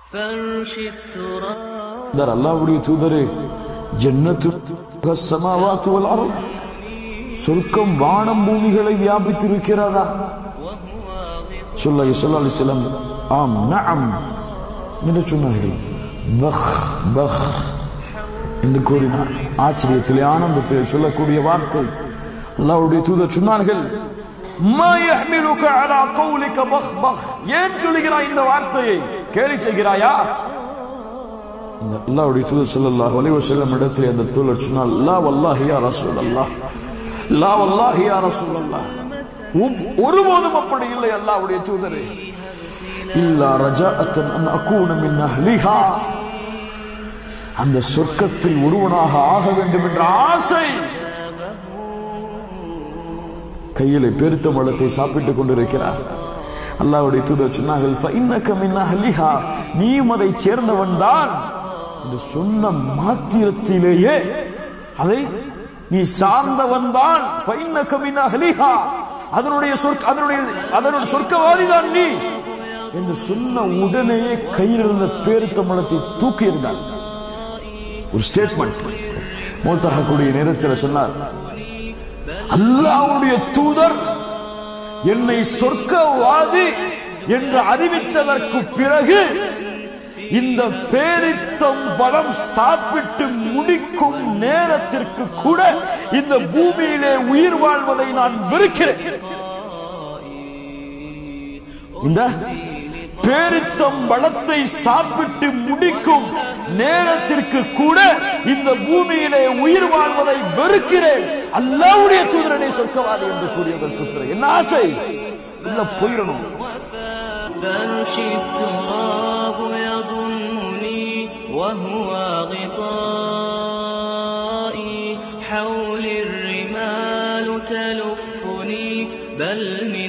فرش التراب தர் அல்லாஹ்வுடைய தூதரே ஜன்னத்து சமாவாத்து வல் அர்த் சொர்க்கம் வானம் பூமிகளை வியாபித்திருக்கிறதா சொல்ல ஸல்லல்லாஹு அலைஹி வஸல்லம் ஆம் நஅம் என்று சொன்னார்கள் பஹ் பஹ் என்று கூறினார் ஆச்சரியத்திலே ஆனந்தத்திலே சொல்லக்கூடிய வார்த்தை அல்லாஹ்வுடைய தூதர் சொன்னார்கள் மா يحملك على قولك بخ بخ ஏன் சொல்கிறாய் இந்த வார்த்தையை கேலி செய்கிறாயா இந்த அல்லாஹ்வுடைய தூதர் ஸல்லல்லாஹு அலைஹி வஸல்லம் இடத்தில் அந்த தூதர் சொன்னால் லா வல்லாஹி யா ரசூலல்லாஹ் லா வல்லாஹி யா ரசூலல்லாஹ் ஒப்- ஒருபோதும் அப்படி இல்லை அல்லாஹ்வுடைய தூதரே இல்லா ரஜாஅத்தன் அன் அகூன மின் அஹ்லிஹா அந்த சொர்க்கத்தில் ஒருவனாக ஆக வேண்டும் என்ற ஆசை கையிலே பெருத்த மலத்தை சாப்பிட்டுக் கொண்டிருக்கிறார் அல்லாஹ்வுடைய தூதர் சொன்னார்கள் "ஃபஇன்னக மின் அஹ்லிஹா." நீயும் அதை சேர்ந்தவன் தான் என்று சொன்ன மாத்திரத்திலேயே அதை நீ சார்ந்தவன் தான் அதனுடைய சொர்க்க அதனுடைய அதனுடைய சொர்க்கவாதி தான் நீ என்று சொன்ன உடனேயே கையில் இருந்த பேருத்த மலத்தை தூக்கி இருந்தார் ஒரு ஸ்டேட்மெண்ட் மூத்தாகக்கூடிய நேரத்தில் சொன்னார் அல்லாஹ்வுடைய தூதர் என்னை சொர்க்கவாதி என்று அறிவித்ததற்கு பிறகு இந்த பேரித்தம் பழம் சாப்பிட்டு முடிக்கும் நேரத்திற்கு கூட இந்த பூமியிலே உயிர் வாழ்வதை நான் வெறுக்கிறேன் இந்த பேரித்தம் பழத்தை சாப்பிட்டு முடிக்கும் நேரத்திற்கு கூட இந்த பூமியிலே உயிர் வாழ்வதை வெறுக்கிறேன் அல்லாவுடைய தூதரனை சொர்க்கவாதி என்று கூறியதற்கு பிறகு என்ன ஆசை உள்ள போயிடணும் فرش التراب يضمني وهو غطائي حولي الرمال تلفني بل من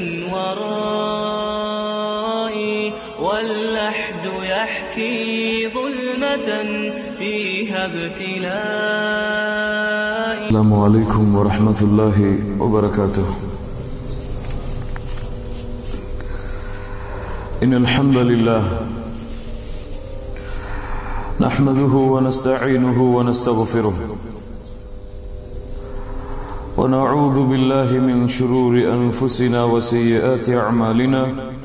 ورائي واللحد يحكي ظلمة فيها ابتلائي السلام عليكم ورحمة الله وبركاته إن الحمد لله نحمده ونستعينه ونستغفره ونعوذ بالله من شرور أنفسنا وسيئات أعمالنا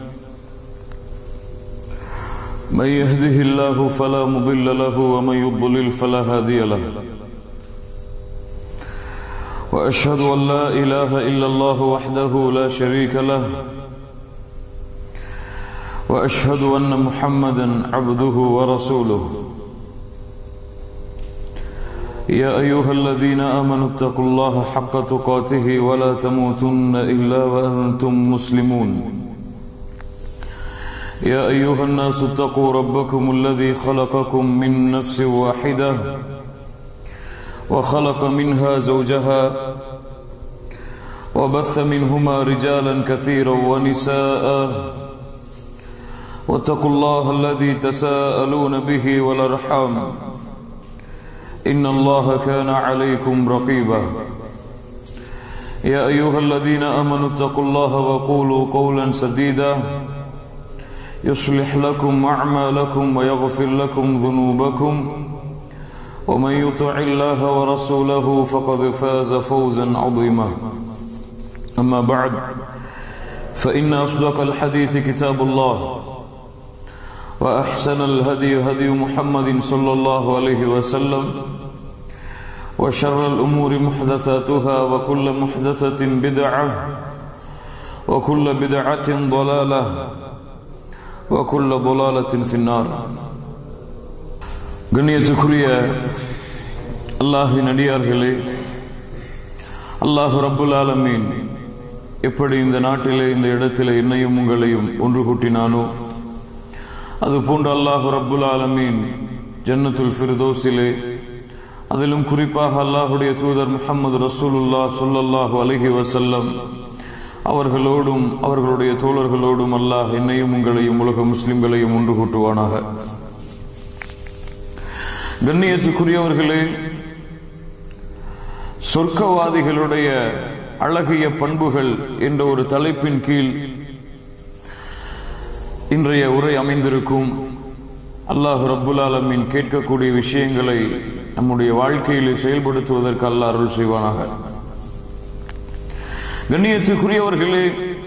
من يهده الله فلا مضل له ومن يضلل فلا هادي له واشهد ان لا اله الا الله وحده لا شريك له واشهد ان محمدا عبده ورسوله يا ايها الذين امنوا اتقوا الله حق تقاته ولا تموتن الا وانتم مسلمون يا ايها الناس اتقوا ربكم الذي خلقكم من نفس واحده وخلق منها زوجها وبث منهما رجالا كثيرا ونساء واتقوا الله الذي تساءلون به والارحام ان الله كان عليكم رقيبا يا ايها الذين امنوا اتقوا الله وقولوا قولا سديدا يصلح لكم اعمالكم ويغفر لكم ذنوبكم ومن يطع الله ورسوله فقد فاز فوزا عظيما اما بعد فان اصدق الحديث كتاب الله واحسن الهدي هدي محمد صلى الله عليه وسلم وشر الامور محدثاتها وكل محدثه بدعه وكل بدعه ضلاله وكل ضلاله في النار கண்ணியத்துக்குரிய அல்லாஹின் அடியார்களே அல்லாஹு ரப்புல் ஆலமீன் எப்படி இந்த நாட்டிலே இந்த இடத்திலே என்னையும் உங்களையும் ஒன்று கூட்டினானோ அது போன்று அல்லாஹு ரப்புல் ஆலமீன் ஜன்னத்துல் ஃபிர்தோஸிலே அதிலும் குறிப்பாக அல்லாஹுடைய தூதர் முஹம்மது ரசூலுல்லா ஸல்லல்லாஹு அலைஹி வஸல்லம் அவர்களோடும் அவர்களுடைய தோழர்களோடும் அல்லாஹ் என்னையும் உங்களையும் உலக முஸ்லிம்களையும் ஒன்று கூட்டுவானாக கண்ணியத்துக்குரியவர்களே சொர்க்கவாதிகளுடைய அழகிய பண்புகள் என்ற ஒரு தலைப்பின் கீழ் இன்றைய உரை அமைந்திருக்கும் அல்லாஹ் ரப்புல் ஆலமீன் கேட்கக்கூடிய விஷயங்களை நம்முடைய வாழ்க்கையில் செயல்படுத்துவதற்கு அல்லாஹ் அருள் செய்வானாக கண்ணியத்துக்குரியவர்களே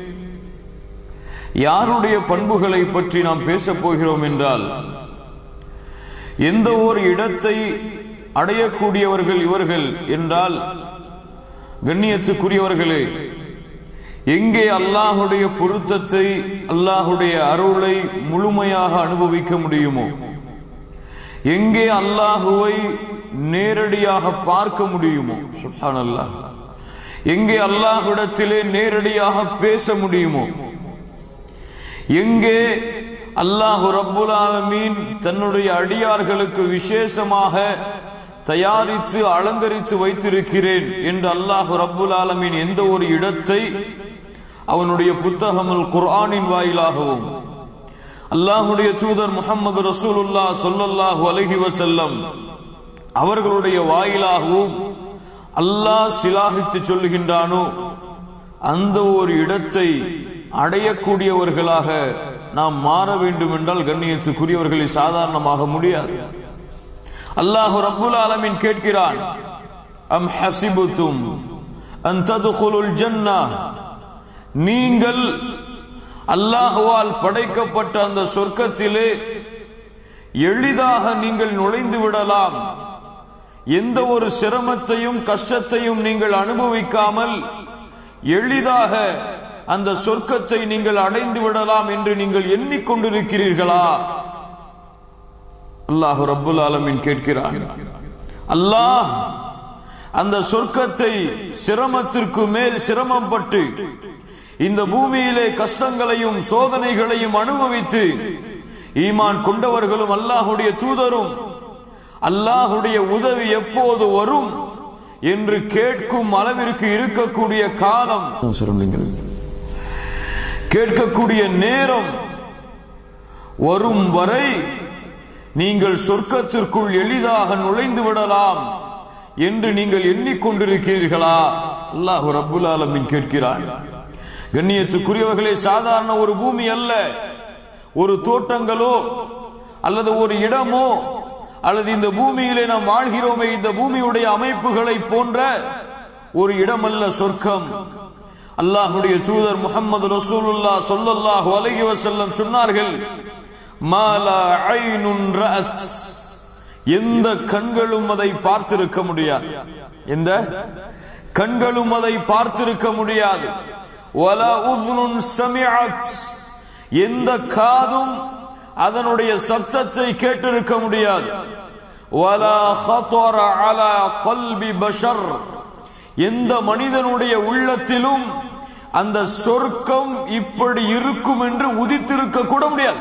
யாருடைய பண்புகளை பற்றி நாம் பேசப் போகிறோம் என்றால் எந்த ஒரு இடத்தை அடையக்கூடியவர்கள் இவர்கள் என்றால் கண்ணியத்துக்குரியவர்களே எங்கே அல்லாஹுடைய பொருத்தத்தை அல்லாஹுடைய அருளை முழுமையாக அனுபவிக்க முடியுமோ எங்கே அல்லாஹுவை நேரடியாக பார்க்க முடியுமோ சுஹான் அல்லாஹ் எங்கே அல்லாஹ்விடத்திலே நேரடியாக பேச முடியுமோ எங்கே அல்லாஹு ரப்புல் ஆலமீன் தன்னுடைய அடியார்களுக்கு விசேஷமாக தயாரித்து அலங்கரித்து வைத்திருக்கிறேன் என்று அல்லாஹு ரப்புல் ஆலமீன் எந்த ஒரு இடத்தை அவனுடைய புத்தகமுல் குர்ஆனின் வாயிலாகவும் அல்லாஹுடைய தூதர் முகமது ரசூலுல்லா சொல்லல்லாஹு அலஹி வசல்லம் அவர்களுடைய வாயிலாகவும் அல்லாஹ் சிலாகித்து சொல்லுகின்றானோ அந்த ஒரு இடத்தை அடையக்கூடியவர்களாக நாம் மாற வேண்டும் என்றால் கண்ணியத்துக்குரியவர்களை சாதாரணமாக முடியாது அல்லாஹு ரப்புல் ஆலமின் கேட்கிறான் அம் ஹசிபுத்தும் அன் ததுகுலுல் ஜன்னா நீங்கள் அல்லாஹுவால் படைக்கப்பட்ட அந்த சொர்க்கத்திலே எளிதாக நீங்கள் நுழைந்து விடலாம் எந்த ஒரு சிரமத்தையும் கஷ்டத்தையும் நீங்கள் அனுபவிக்காமல் எளிதாக அந்த சொர்க்கத்தை நீங்கள் அடைந்து விடலாம் என்று நீங்கள் எண்ணிக்கொண்டிருக்கிறீர்களா அல்லாஹு ரப்புல் ஆலமின் கேட்கிறான் அல்லாஹ் அந்த சொர்க்கத்தை சிரமத்திற்கு மேல் சிரமப்பட்டு இந்த பூமியிலே கஷ்டங்களையும் சோதனைகளையும் அனுபவித்து ஈமான் கொண்டவர்களும் அல்லாஹுடைய தூதரும் அல்லாஹுடைய உதவி எப்போது வரும் என்று கேட்கும் அளவிற்கு இருக்கக்கூடிய காலம் கேட்கக்கூடிய நேரம் வரும் வரை நீங்கள் சொர்க்கத்திற்குள் எளிதாக நுழைந்து விடலாம் என்று நீங்கள் எண்ணிக்கொண்டிருக்கிறீர்களா அல்லாஹு ரப்புல் ஆலமின் கேட்கிறார் கண்ணியத்துக்குரியவர்களே சாதாரண ஒரு பூமி அல்ல ஒரு தோட்டங்களோ அல்லது ஒரு இடமோ அல்லது இந்த பூமியிலே நாம் வாழ்கிறோமே இந்த பூமியுடைய அமைப்புகளை போன்ற ஒரு இடம் அல்ல சொர்க்கம் அல்லாஹுடைய தூதர் முகமது ரசூலுல்லா சொல்லல்லாஹு அலைஹி வஸல்லம் சொன்னார்கள் மாலா ஐனுன் ரஅத் எந்த கண்களும் அதை பார்த்திருக்க முடியாது எந்த கண்களும் அதை பார்த்திருக்க முடியாது வலா உذ்னுன் சமிஅத் எந்த காதும் அதனுடைய சப்தத்தை கேட்டிருக்க முடியாது வலா خطر على قلب بشر எந்த மனிதனுடைய உள்ளத்திலும் அந்த சொர்க்கம் இப்படி இருக்கும் என்று உதித்திருக்க கூட முடியாது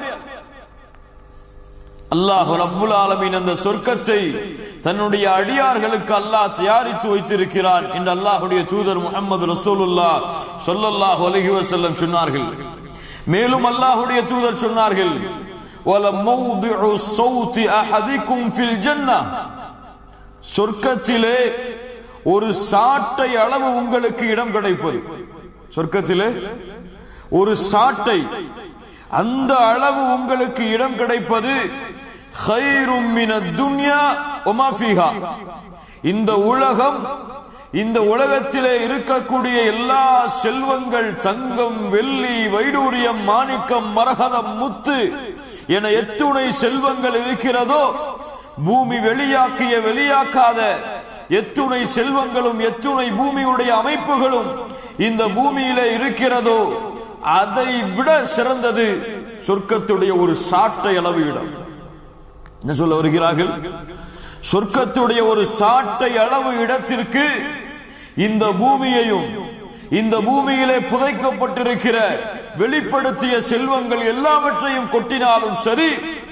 அல்லாஹ் ரப்புல் ஆலமீன் அந்த சொர்க்கத்தை தன்னுடைய அடியார்களுக்கு அல்லாஹ் தயாரித்து வைத்திருக்கிறான் என்று அல்லாஹுடைய தூதர் முகமது ரசூலுல்லா சொல்லல்லாஹு அலைஹி வஸல்லம் சொன்னார்கள் மேலும் அல்லாஹுடைய தூதர் சொன்னார்கள் வல மௌதிஉ ஸௌதி அஹதிக்கும் ஃபில் ஜன்னah சொர்க்கத்திலே ஒரு சாட்டை அளவு உங்களுக்கு இடம் கிடைப்பது சொர்க்கத்திலே ஒரு சாட்டை அந்த அளவு உங்களுக்கு இடம் கிடைப்பது ஹைரும் மின துன்யா ஒமா ஃபீஹா இந்த உலகம் இந்த உலகத்திலே இருக்கக்கூடிய எல்லா செல்வங்கள் தங்கம் வெள்ளி வைடூரியம் மாணிக்கம் மரகதம் முத்து என எத்துணை செல்வங்கள் இருக்கிறதோ பூமி வெளியாக்கிய வெளியாக்காத எத்துணை செல்வங்களும் எத்துணை பூமியுடைய அமைப்புகளும் இந்த பூமியிலே இருக்கிறதோ அதை விட சிறந்தது சொர்க்கத்துடைய ஒரு சாட்டை அளவு இடம் என்ன சொல்ல வருகிறார்கள் சொர்க்கத்துடைய ஒரு சாட்டை அளவு இடத்திற்கு இந்த பூமியையும் இந்த பூமியிலே புதைக்கப்பட்டிருக்கிற வெளிப்படுத்திய செல்வங்கள் எல்லாவற்றையும் கொட்டினாலும் சரி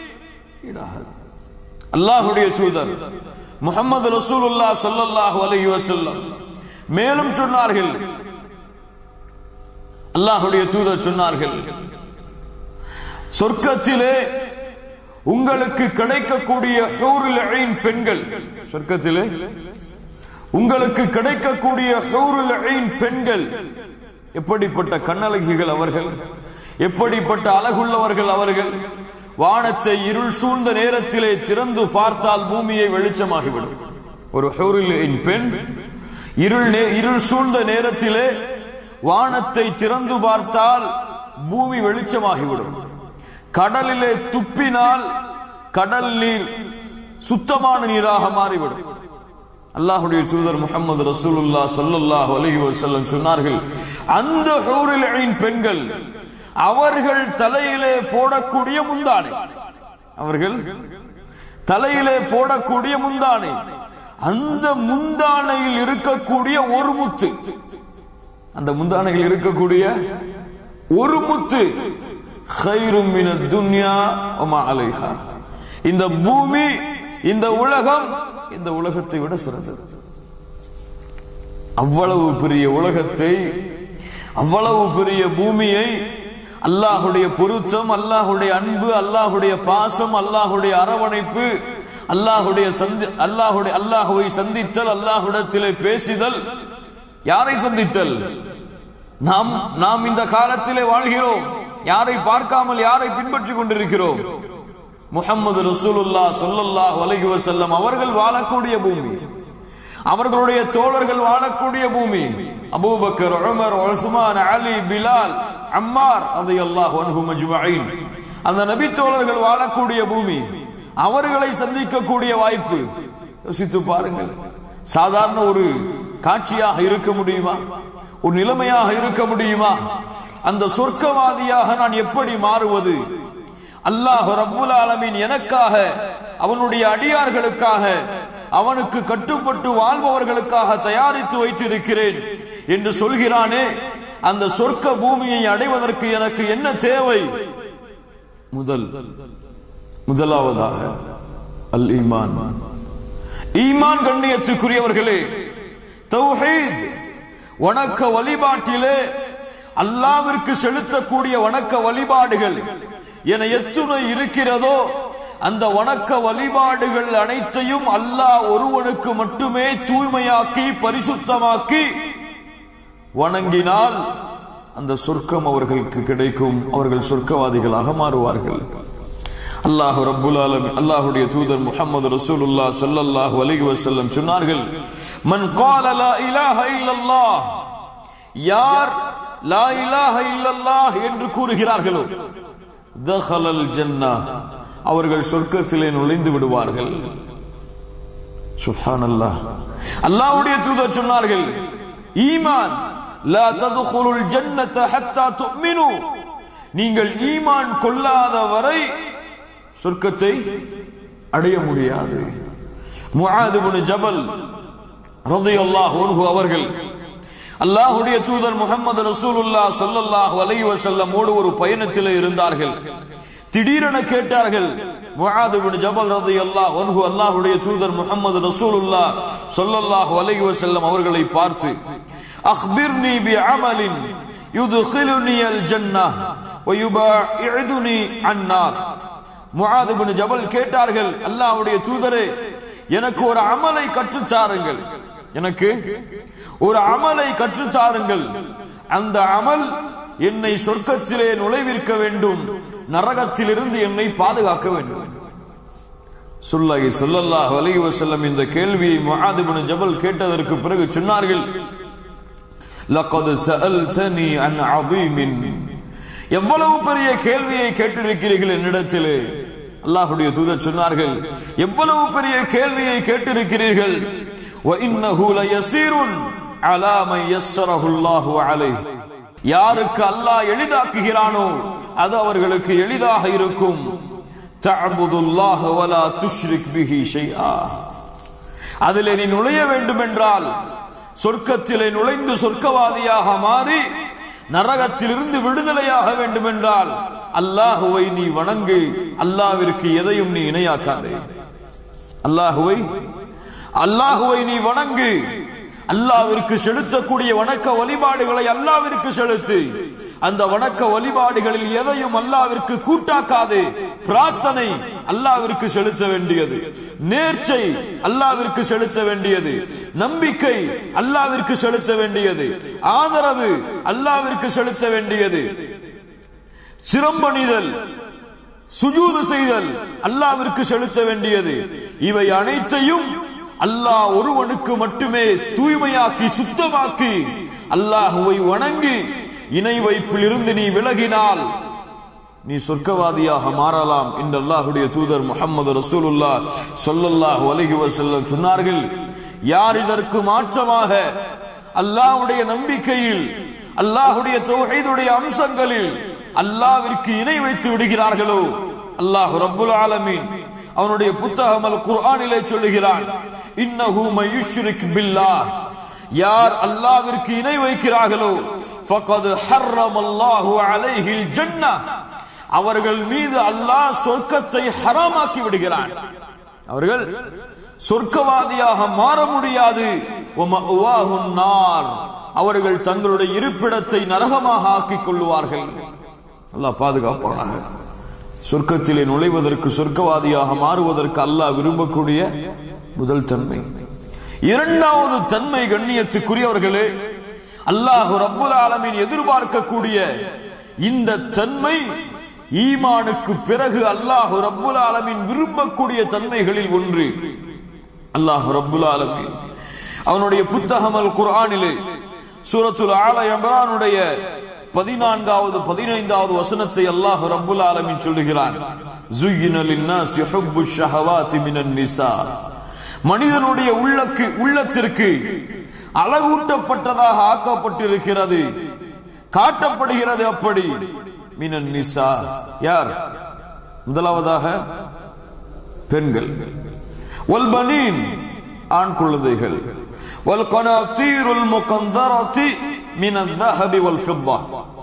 அல்லாஹுடைய தூதர் முகமது ரசூலுல்லா ஸல்லல்லாஹு அலைஹி வஸல்லம் மேலும் சொன்னார்கள் அல்லாஹுடைய தூதர் சொன்னார்கள் சொர்க்கத்திலே உங்களுக்கு கிடைக்கக்கூடிய ஹூருல் ஐன் பெண்கள் சொர்க்கத்திலே உங்களுக்கு கிடைக்கக்கூடிய ஹூருல் ஐன் பெண்கள் எப்படிப்பட்ட கண்ணழகிகள் அவர்கள் எப்படிப்பட்ட அழகுள்ளவர்கள் அவர்கள் வானத்தை இருள் சூழ்ந்த நேரத்திலே திறந்து பார்த்தால் பூமியை வெளிச்சமாகிவிடும் ஒரு ஹூரில் பெண் இருள் நே- இருள் சூழ்ந்த நேரத்திலே வானத்தை திறந்து பார்த்தால் பூமி வெளிச்சமாகிவிடும் கடலிலே துப்பினால் கடல் நீர் சுத்தமான நீராக மாறிவிடும் அல்லாஹுடைய தூதர் முகமது ரசூலுல்லாஹ் ஸல்லல்லாஹு அலைஹி வஸல்லம் சொன்னார்கள் அந்த ஹூரில் ஐன் பெண்கள் அவர்கள் தலையிலே போடக்கூடிய முந்தானை அவர்கள் தலையிலே போடக்கூடிய முந்தானை அந்த முந்தானையில் இருக்கக்கூடிய ஒரு முத்து அந்த முந்தானையில் இருக்கக்கூடிய ஒரு முத்து خير من الدنيا وما عليها இந்த பூமி இந்த உலகம் இந்த உலகத்தை விட சிறந்தது அவ்வளவு பெரிய உலகத்தை அவ்வளவு பெரிய பூமியை அல்லாஹுடைய பொருத்தம் அல்லாஹுடைய அன்பு அல்லாஹுடைய பாசம் அல்லாஹுடைய அரவணைப்பு அல்லாஹுடைய சந்தி அல்லாஹுடைய அல்லாஹுவை சந்தித்தல் அல்லாஹுடத்திலே பேசிதல் யாரை சந்தித்தல் நாம் நாம் இந்த காலத்திலே வாழ்கிறோம் யாரை பார்க்காமல் யாரை பின்பற்றிக் கொண்டிருக்கிறோம் முஹம்மது ரசூலுல்லாஹ் ஸல்லல்லாஹு அலைஹி வஸல்லம் அவர்கள் வாழக்கூடிய பூமி அவர்களுடைய தோழர்கள் வாழக்கூடிய பூமி Abu Bakr Umar Usman Ali Bilal Ammar ரலியல்லாஹு அன்ஹும் அஜ்மஈன் அந்த நபி தோழர்கள் வாழக்கூடிய பூமி அவர்களை சந்திக்கக்கூடிய வாய்ப்பு யோசித்து பாருங்கள் சாதாரண ஒரு காட்சியாக இருக்க முடியுமா ஒரு நிலைமையாக இருக்க முடியுமா அந்த சொர்க்கவாதியாக நான் எப்படி மாறுவது அல்லாஹ் ரப்புல் ஆலமீன் எனக்காக அவனுடைய அடியார்களுக்காக அவனுக்கு கட்டுப்பட்டு வாழ்பவர்களுக்காக தயாரித்து வைத்திருக்கிறேன் என்று சொல்கிறானே அந்த சொர்க்க பூமியை அடைவதற்கு எனக்கு என்ன தேவை முதல் முதலாவதாக அல் ஈமான் ஈமான் கண்ணியத்துக்குரியவர்களே தௌஹீத் வணக்க வழிபாட்டிலே அல்லாவிற்கு செலுத்தக்கூடிய வணக்க வழிபாடுகள் என எத்துணை இருக்கிறதோ அந்த வணக்க வழிபாடுகள் அனைத்தையும் அல்லாஹ் ஒருவனுக்கு மட்டுமே தூய்மையாக்கி பரிசுத்தமாக்கி வணங்கினால் அந்த சொர்க்கம் அவர்களுக்கு கிடைக்கும் அவர்கள் சொர்க்கவாதிகளாக மாறுவார்கள் அல்லாஹ் ரப்புல் ஆலமீன் அல்லாஹ்வுடைய தூதர் முஹம்மது ரசூலுல்லாஹ் ஸல்லல்லாஹு அலைஹி வஸல்லம் சொன்னார்கள் மன் قال لا இலாஹ இல்லல்லாஹ் யார் லா இலாஹ இல்லல்லாஹ் என்று கூறுகிறார்களோ தஹலல் ஜன்னah அவர்கள் சொர்க்கத்திலே நுழைந்து விடுவார்கள் சுப்ஹானல்லாஹ் அல்லாஹ்வுடைய தூதர் சொன்னார்கள் ஈமான் லா ததுகுலுல் ஜன்னத ஹத்தா துமினு நீங்கள் ஈமான் கொள்ளாத வரை சொர்க்கத்தை அடைய முடியாது முஆத் இப்னு ஜபல் ரலியல்லாஹு அன்ஹு அவர்கள் அல்லாஹ்வுடைய தூதர் முகமது ரசூலுல்லாஹ் ஸல்லல்லாஹு அலைஹி வஸல்லம் ஓடு ஒரு பயணத்தில் இருந்தார்கள் திடீரென கேட்டார்கள் முஆத் இப்னு ஜபல் ரலியல்லாஹு அன்ஹு அல்லாஹ்வுடைய தூதர் முகமது ரசூலுல்லாஹ் ஸல்லல்லாஹு அலைஹி வஸல்லம் அவர்களை பார்த்து அக்பிர்னி பிஅமலின் யுத்கிலுனி அல் ஜன்னah வயுபாஇதுனி அன்னார் முஆத் இப்னு ஜபல் கேட்டார்கள் அல்லாஹ்வுடைய தூதரே எனக்கு ஒரு அமலை கற்றுத்தாருங்கள் எனக்கு ஒரு அமலை கற்றுத்தாருங்கள் அந்த அமல் என்னை சொர்க்கத்திலே நுழைவிற்க வேண்டும் நரகத்திலிருந்து என்னை பாதுகாக்க வேண்டும் சுல்லாஹி ஸல்லல்லாஹு அலைஹி வஸல்லம் இந்த கேள்வியை முஆத் இப்னு ஜபல் கேட்டதற்கு பிறகு சொன்னார்கள் லக்கத் சஅல்தனி அன் அதீமின் எவ்வளவு பெரிய கேள்வியை கேட்டிருக்கிறீர்கள் என்னிடத்திலே அல்லாஹ்வுடைய தூதர் சொன்னார்கள் எவ்வளவு பெரிய கேள்வியை கேட்டிருக்கிறீர்கள் وَإِنَّهُ لَيَسِيرٌ عَلَى مَن يَسَّرَهُ اللَّهُ عَلَيْهِ யாருக்கு அல்லாஹ் எளிதாக்குகிறானோ அது அவர்களுக்கு எளிதாக இருக்கும் تَعْبُدُ اللَّهَ وَلَا تُشْرِكْ بِهِ شَيْئًا அதிலே நீ நுழைய வேண்டும் என்றால் சொர்க்கத்திலே நுழைந்து சொர்க்கவாதியாக மாறி நரகத்திலிருந்து விடுதலையாக வேண்டும் என்றால் அல்லாஹுவை நீ வணங்கு அல்லாவிற்கு எதையும் நீ இணையாக்காதே அல்லாஹுவை அல்லாஹுவை நீ வணங்கு அல்லாவிற்கு செலுத்தக்கூடிய வணக்க வழிபாடுகளை அல்லாவிற்கு செலுத்து அந்த வணக்க வழிபாடுகளில் எதையும் அல்லாவிற்கு கூட்டாக்காதே பிரார்த்தனை அல்லாவிற்கு செலுத்த வேண்டியது நேர்ச்சை அல்லாவிற்கு செலுத்த வேண்டியது நம்பிக்கை அல்லாவிற்கு செலுத்த வேண்டியது ஆதரவு அல்லாவிற்கு செலுத்த வேண்டியது சிரம்பணிதல் சுஜூது செய்தல் அல்லாவிற்கு செலுத்த வேண்டியது இவை அனைத்தையும் அல்லாஹ் ஒருவனுக்கு மட்டுமே தூய்மையாக்கி சுத்தமாக்கி அல்லாஹுவை வணங்கி இணை வைப்பில் இருந்து நீ விலகினால் நீ சொர்க்கவாதியாக மாறலாம் என்று அல்லாஹுடைய தூதர் முகமது ரசூலுல்லா சொல்லல்லாஹு அலைஹி வஸல்லம் சொன்னார்கள் யார் இதற்கு மாற்றமாக அல்லாஹ்வுடைய நம்பிக்கையில் அல்லாஹுடைய தௌஹீதுடைய அம்சங்களில் அல்லாவிற்கு இணை வைத்து விடுகிறார்களோ அல்லாஹ் ரப்புல் ஆலமீன் அவனுடைய புத்தகம் அல் குர்ஆனிலே சொல்லுகிறான் இன்னஹு மயுஷ்ரிக் பில்லாஹ் யார் அல்லாவிற்கு இணை வைக்கிறார்களோ ஃபகத் ஹர்ரமல்லாஹு அலைஹில் ஜன்னah அவர்கள் மீது அல்லாஹ் சொர்க்கத்தை ஹராமாக்கி விடுகிறான் அவர்கள் சொர்க்கவாதியாக மாற முடியாது வமஅவாஹுன் நார் அவர்கள் தங்களுடைய இருப்பிடத்தை நரகமாக ஆக்கிக் கொள்வார்கள் அல்லாஹ் பாதுகாப்பானாக சொர்க்கத்திலே நுழைவதற்கு சொர்க்கவாதியாக மாறுவதற்கு அல்லாஹ் விரும்பக்கூடிய முதல் தன்மை இரண்டாவது தன்மை கண்ணியத்துக்குரியவர்களே அல்லாஹ் ரப்புல் ஆலமீன் எதிர்பார்க்கக்கூடிய இந்த தன்மை ஈமானுக்கு பிறகு அல்லாஹ் ரப்புல் ஆலமீன் விரும்பக்கூடிய தன்மைகளில் ஒன்று அல்லாஹ் ரப்புல் ஆலமீன் அவனுடைய புத்தகம் அல் குர்ஆனிலே சூரத்துல் ஆல இம்ரானுடைய பதினான்காவது பதினைந்தாவது வசனத்தை அல்லாஹ் ரப்புல் ஆலமீன் சொல்லுகிறான் زُيِّنَ لِلنَّاسِ حُبُّ الشَّهَوَاتِ مِنَ النِّسَاءِ மனிதனுடைய உள்ளக்கு உள்ளத்திற்கு அழகூட்டப்பட்டதாக ஆக்கப்பட்டிருக்கிறது காட்டப்படுகிறது அப்படி மினன் நிசா யார் முதலாவதாக பெண்கள் வல்பனீன் ஆண் குழந்தைகள் والقناطير المقنطرة من الذهب والفضة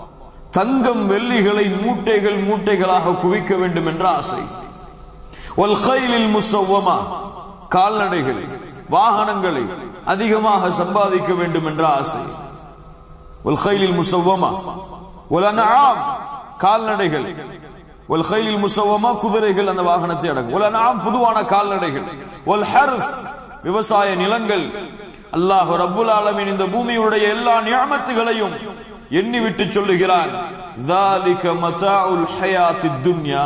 தங்கம் வெள்ளிகளை மூட்டைகள் மூட்டைகளாக குவிக்க வேண்டும் என்ற ஆசை والخيل المسومة கால்நடைகள் வாகனங்களை அதிகமாக சம்பாதிக்க வேண்டும் என்ற ஆசை والخيل المسومة والأنعام கால்நடைகள் والخيل المسومة குதிரைகள் அந்த வாகனத்தை அடங்கும் والأنعام பொதுவான கால்நடைகள் والحرث விவசாய நிலங்கள் அல்லாஹ் ரப்புல் ஆலமீன் இந்த பூமியுடைய எல்லா நியமத்துகளையும் எண்ணிவிட்டு சொல்லுகிறான் ذَلِكَ مَتَاعُ الْحَيَاةِ الدُّنْيَا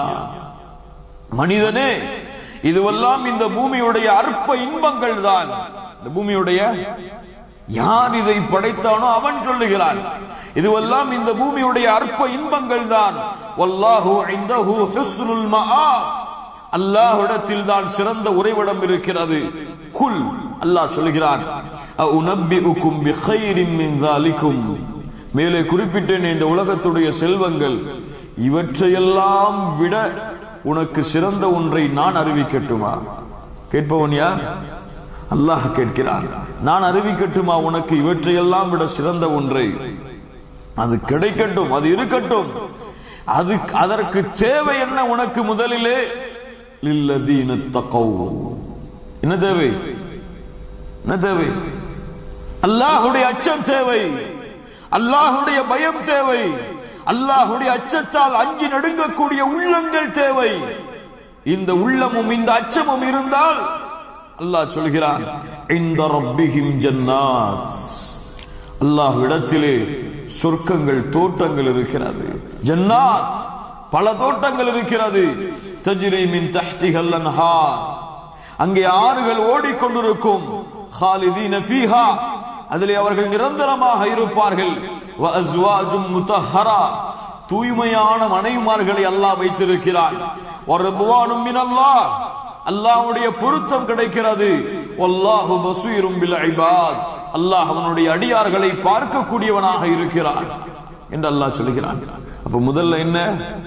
மனிதனே இதுவெல்லாம் இந்த பூமியுடைய அற்ப இன்பங்கள் தான் இந்த பூமியுடைய யார் இதை படைத்தானோ அவன் சொல்லுகிறான் இதுவெல்லாம் இந்த பூமியுடைய அற்ப இன்பங்கள் தான் வல்லாஹு இந்தஹு ஹுஸ்னுல் மஆப் அல்லாஹ்விடத்தில் தான் சிறந்த உறைவிடம் இருக்கிறது குல் அல்லாஹ் சொல்கிறான் அஉனப்பிஉக்கும் பிகைரின் மின் ذلكم மேலே குறிப்பிட்டேன் இந்த உலகத்துடைய செல்வங்கள் இவற்றையெல்லாம் விட உனக்கு சிறந்த ஒன்றை நான் அறிவிக்கட்டுமா கேட்பவன் யார் அல்லாஹ் கேட்கிறான் நான் அறிவிக்கட்டுமா உனக்கு இவற்றையெல்லாம் விட சிறந்த ஒன்றை அது கிடைக்கட்டும் அது இருக்கட்டும் அது அதற்கு தேவை என்ன உனக்கு முதலிலே லில்லதீன தகவ் என்ன தேவை என்ன தேவை அல்லாஹுடைய அச்சம் தேவை அல்லாஹுடைய பயம் தேவை அல்லாஹுடைய அச்சத்தால் அஞ்சி நடுங்கக்கூடிய உள்ளங்கள் தேவை இந்த உள்ளமும் இந்த அச்சமும் இருந்தால் அல்லாஹ் சொல்கிறான் இந்த ரப்பிஹிம் ஜன்னாத் அல்லாஹ் இடத்திலே சொர்க்கங்கள் தோட்டங்கள் இருக்கிறது ஜன்னாத் பல தோட்டங்கள் இருக்கிறது தஜ்ரி மின் தஹ்திஹல் அன்ஹார் அங்கே ஆறுகள் ஓடிக்கொண்டிருக்கும் ஹாலிதீன ஃபீஹா அதிலே அவர்கள் நிரந்தரமாக இருப்பார்கள் வ அஸ்வாஜும் முத்தஹரா தூய்மையான மனைவிமார்களை அல்லாஹ் வைத்திருக்கிறான் வர்துவானும் மினல்லாஹ் அல்லாஹ்வுடைய பொருத்தம் கிடைக்கிறது வல்லாஹு பஸீரும் பில் இபாத் அல்லாஹ் அவனுடைய அடியார்களை பார்க்கக்கூடியவனாக இருக்கிறான் என்று அல்லாஹ் சொல்கிறான் அப்ப முதல்ல என்ன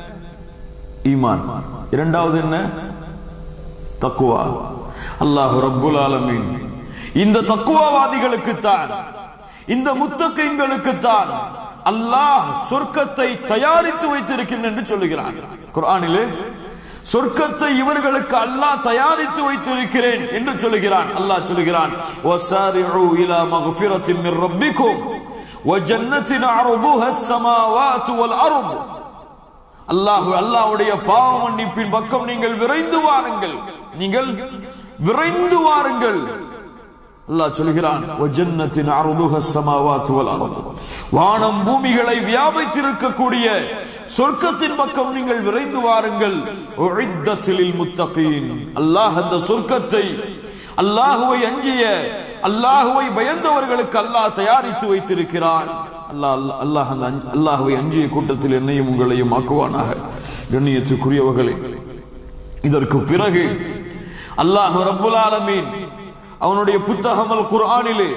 ஈமான் இரண்டாவது என்ன தக்குவா அல்லாஹ் ரப்புல் ஆலமீன் இந்த தக்குவாவாதிகளுக்கு தான் இந்த முத்தகைங்களுக்கு தான் அல்லாஹ் சொர்க்கத்தை தயாரித்து வைத்திருக்கின்றன என்று சொல்லுகிறான் குர்ஆனிலே சொர்க்கத்தை இவர்களுக்கு அல்லாஹ் தயாரித்து வைத்திருக்கிறேன் என்று சொல்லுகிறான் அல்லாஹ் சொல்லுகிறான் வசாரிஉ இலா மக்ஃபிரத்தின் மின் ரப்பிக்கும் وجنة عرضها السماوات والأرض அல்லாஹ் அல்லாஹ்வுடைய பாவ மன்னிப்பின் பக்கம் நீங்கள் விரைந்து வாருங்கள் நீங்கள் விரைந்து வாருங்கள் அல்லாஹ் சொல்கிறான் வானம் பூமிகளை வியாபித்திருக்கக்கூடிய சொர்க்கத்தின் பக்கம் நீங்கள் விரைந்து வாருங்கள் உஇத்தத்தில் முத்தகீன் அல்லாஹ் அந்த சொர்க்கத்தை அல்லாஹுவை அஞ்சிய அல்லாஹுவை பயந்தவர்களுக்கு அல்லாஹ் தயாரித்து வைத்திருக்கிறான் அல்லாஹ் அல்லாஹ் அல்லாஹ் அந்த அஞ்ச- அல்லாஹுவை அஞ்சிய கூட்டத்தில் என்னையும் உங்களையும் ஆக்குவானாக கண்ணியத்துக்குரியவர்களே இதற்கு பிறகு அல்லாஹ் ரப்புல் ஆலமீன் அவனுடைய புத்தகம் அல் குர்ஆனிலே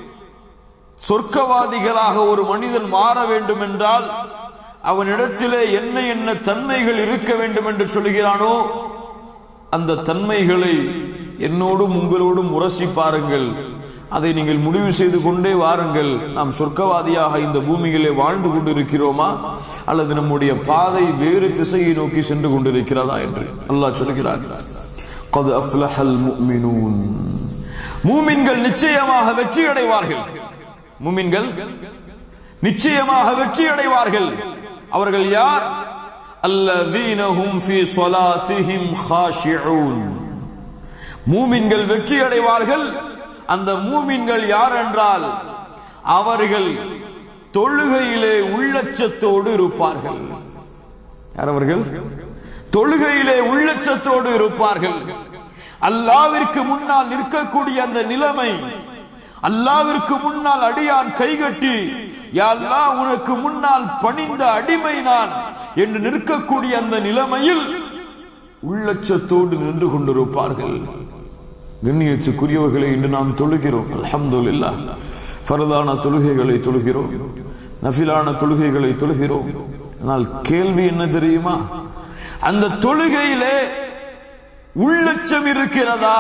சொர்க்கவாதிகளாக ஒரு மனிதன் மாற வேண்டும் என்றால் அவனிடத்திலே என்ன என்ன தன்மைகள் இருக்க வேண்டும் என்று சொல்கிறானோ அந்த தன்மைகளை என்னோடும் உங்களோடும் உரசி பாருங்கள் அதை நீங்கள் முடிவு செய்து கொண்டே வாருங்கள் நாம் சொர்க்கவாதியாக இந்த பூமியிலே வாழ்ந்து கொண்டிருக்கிறோமா அல்லது நம்முடைய பாதை வேறு திசையை நோக்கி சென்று கொண்டிருக்கிறதா என்று அல்லாஹ் சொல்கிறார் قد أفلح المؤمنون மூமின்கள் நிச்சயமாக வெற்றி அடைவார்கள் மூமின்கள் நிச்சயமாக வெற்றி அடைவார்கள் அவர்கள் யார் الذين هم في صلاتهم خاشعون மூமின்கள் வெற்றி அடைவார்கள் அந்த மூமின்கள் யார் என்றால் அவர்கள் தொழுகையிலே உள்ளச்சத்தோடு இருப்பார்கள் யார் அவர்கள் தொழுகையிலே உள்ளச்சத்தோடு இருப்பார்கள் அல்லாவிற்கு முன்னால் நிற்கக்கூடிய அந்த நிலைமை அல்லாவிற்கு முன்னால் அடியான் கைகட்டி யா அல்லாஹ் உனக்கு முன்னால் பணிந்த அடிமை நான் என்று நிற்கக்கூடிய அந்த நிலைமையில் உள்ளச்சத்தோடு நின்று கொண்டிருப்பார்கள் கண்ணியத்துக்குரியவர்களை இன்று நாம் தொழுகிறோம் அல்ஹம்துலில்லாஹ் ஃபரதான தொழுகைகளை தொழுகிறோம் நஃபிலான தொழுகைகளை தொழுகிறோம் ஆனால் கேள்வி என்ன தெரியுமா அந்த தொழுகையிலே உள்ளச்சம் இருக்கிறதா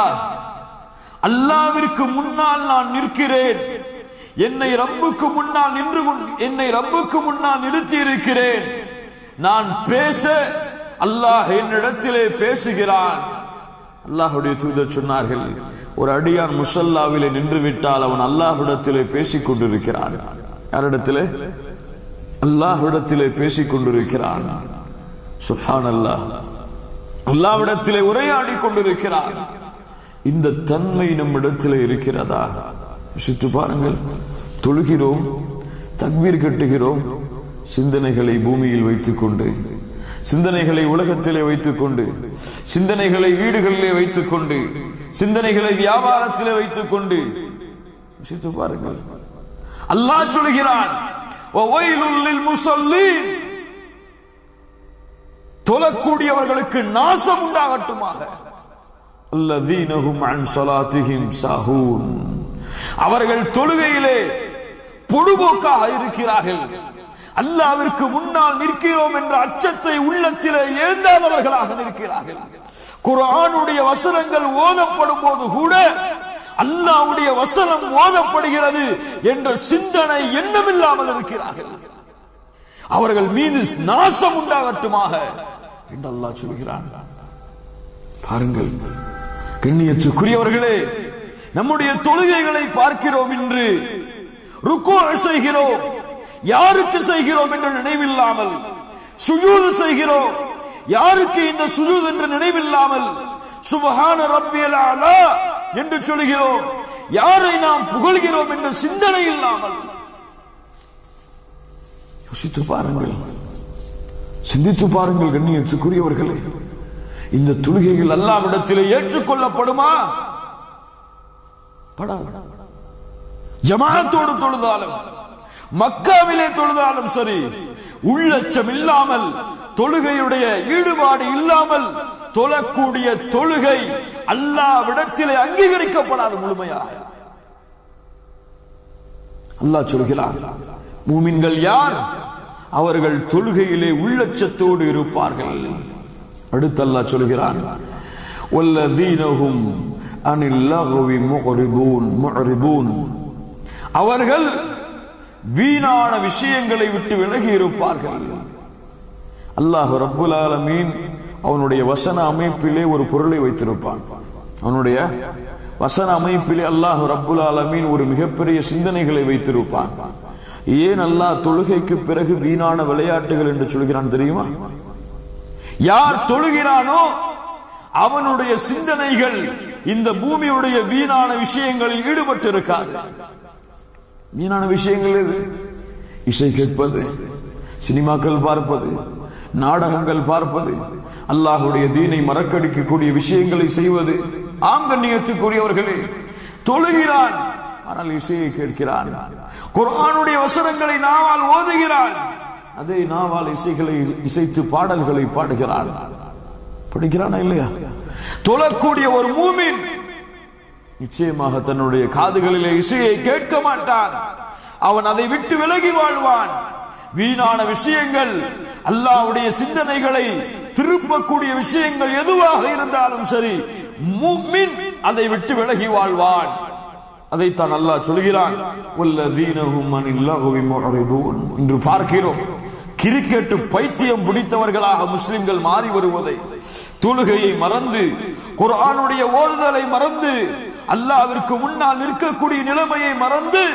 அல்லாவிற்கு முன்னால் நான் நிற்கிறேன் என்னை ரப்புக்கு முன்னால் நின்று கொண்டு என்னை ரப்புக்கு முன்னால் நிறுத்தி இருக்கிறேன் நான் பேச அல்லாஹ் என்னிடத்திலே பேசுகிறான் அல்லாஹுடைய தூதர் சொன்னார்கள் ஒரு அடியான் முசல்லாவிலே நின்று விட்டால் அவன் அல்லாஹ்விடத்திலே பேசிக் கொண்டிருக்கிறான் யாரிடத்திலே அல்லாஹ்விடத்திலே பேசிக் கொண்டிருக்கிறான் சுஹான் அல்லாஹ் அல்லாவிடத்திலே உரையாடி கொண்டிருக்கிறான் இந்த தன்மை நம்மிடத்திலே இருக்கிறதா யோசித்து பாருங்கள் தொழுகிறோம் தக்பீர் கட்டுகிறோம் சிந்தனைகளை பூமியில் வைத்துக் கொண்டு சிந்தனைகளை உலகத்திலே வைத்துக் கொண்டு சிந்தனைகளை வீடுகளிலே வைத்துக் கொண்டு சிந்தனைகளை வியாபாரத்திலே வைத்துக் கொண்டு யோசித்து பாருங்கள் அல்லாஹ் சொல்கிறான் "வவைலுல் லில் முஸல்லீன்." தொழக்கூடியவர்களுக்கு நாசம் உண்டாகட்டுமாக அல்லதீனஹும் அன் ஸலாத்திஹிம் சாஹூன் அவர்கள் தொழுகையிலே பொடுபோக்காக இருக்கிறார்கள் அல்லாவிற்கு முன்னால் நிற்கிறோம் என்ற அச்சத்தை உள்ளத்திலே ஏந்தாதவர்களாக நிற்கிறார்கள் குர்ஆனுடைய வசனங்கள் ஓதப்படும் போது கூட அல்லாஹ்வுடைய வசனம் ஓதப்படுகிறது என்ற சிந்தனை எண்ணமில்லாமல் இருக்கிறார்கள் அவர்கள் மீது நாசம் உண்டாகட்டுமாக என்று அல்லாஹ் சொல்கிறான் பாருங்கள் கண்ணியத்துக்குரியவர்களே நம்முடைய தொழுகைகளை பார்க்கிறோம் என்று ருக்கோ செய்கிறோம் யாருக்கு செய்கிறோம் என்ற நினைவில்லாமல் சுஜூது செய்கிறோம் யாருக்கு இந்த சுஜூத் என்ற நினைவில்லாமல் சுபஹான ரப்பியல் அலா என்று சொல்கிறோம் யாரை நாம் புகழ்கிறோம் என்ற சிந்தனை இல்லாமல் யோசித்து பாருங்கள் சிந்தித்து பாருங்கள் கண்ணியத்துக்குரியவர்களே இந்த தொழுகைகள் அல்லாவிடத்திலே ஏற்றுக்கொள்ளப்படுமா படாது ஜமாத்தோடு தொழுதாலும் மக்காவிலே தொழுதாலும் சரி உள்ளச்சம் இல்லாமல் தொழுகையுடைய ஈடுபாடு இல்லாமல் தொழக்கூடிய தொழுகை அல்லாவிடத்திலே அங்கீகரிக்கப்படாது முழுமையாக அல்லாஹ் சொல்கிறார் மூமின்கள் யார் அவர்கள் தொழுகையிலே உள்ளச்சத்தோடு இருப்பார்கள் அடுத்து அல்லாஹ் சொல்கிறான் வல்லதீனஹும் அனில் லஹ்வி முஹ்ரிதூன் முஹ்ரிதூன் அவர்கள் வீணான விஷயங்களை விட்டு விலகி இருப்பார்கள் அல்லாஹ் ரப்புல் ஆலமீன் அவனுடைய வசன அமைப்பிலே ஒரு பொருளை வைத்திருப்பான் அவனுடைய வசன அமைப்பிலே அல்லாஹ் ரப்புல் ஆலமீன் ஒரு மிகப்பெரிய சிந்தனைகளை வைத்திருப்பான் ஏன் அல்லாஹ் தொழுகைக்கு பிறகு வீணான விளையாட்டுகள் என்று சொல்கிறான் தெரியுமா யார் தொழுகிறானோ அவனுடைய சிந்தனைகள் இந்த பூமியுடைய வீணான விஷயங்களில் ஈடுபட்டு இருக்காது வீணான விஷயங்கள் எது இசை கேட்பது சினிமாக்கள் பார்ப்பது நாடகங்கள் பார்ப்பது அல்லாஹுடைய தீனை மறக்கடிக்கக்கூடிய விஷயங்களை செய்வது ஆம் கண்ணியத்துக்குரியவர்களே தொழுகிறான் ஆனால் இசையை கேட்கிறான் குர்ஆனுடைய வசனங்களை நாவால் ஓதுகிறான் அதே நாவால் இசைகளை இசைத்து பாடல்களை பாடுகிறான் படிக்கிறானா இல்லையா தொழக்கூடிய ஒரு மூமின் நிச்சயமாக தன்னுடைய காதுகளிலே இசையை கேட்க மாட்டான் அவன் அதை விட்டு விலகி வாழ்வான் வீணான விஷயங்கள் அல்லாஹ்வுடைய சிந்தனைகளை திருப்பக்கூடிய விஷயங்கள் எதுவாக இருந்தாலும் சரி முஃமின் அதை விட்டு விலகி வாழ்வான் அதைத்தான் அல்லாஹ் சொல்கிறான் வல்லதீனஹும் அனில் லஹ்வி முஅரிதூன் இன்று பார்க்கிறோம் கிரிக்கெட் பைத்தியம் பிடித்தவர்களாக முஸ்லிம்கள் மாறி வருவதை தொழுகையை மறந்து குர்ஆனுடைய ஓதுதலை மறந்து அல்லாஹ்விற்கு முன்னால் நிற்கக்கூடிய நிலைமையை மறந்து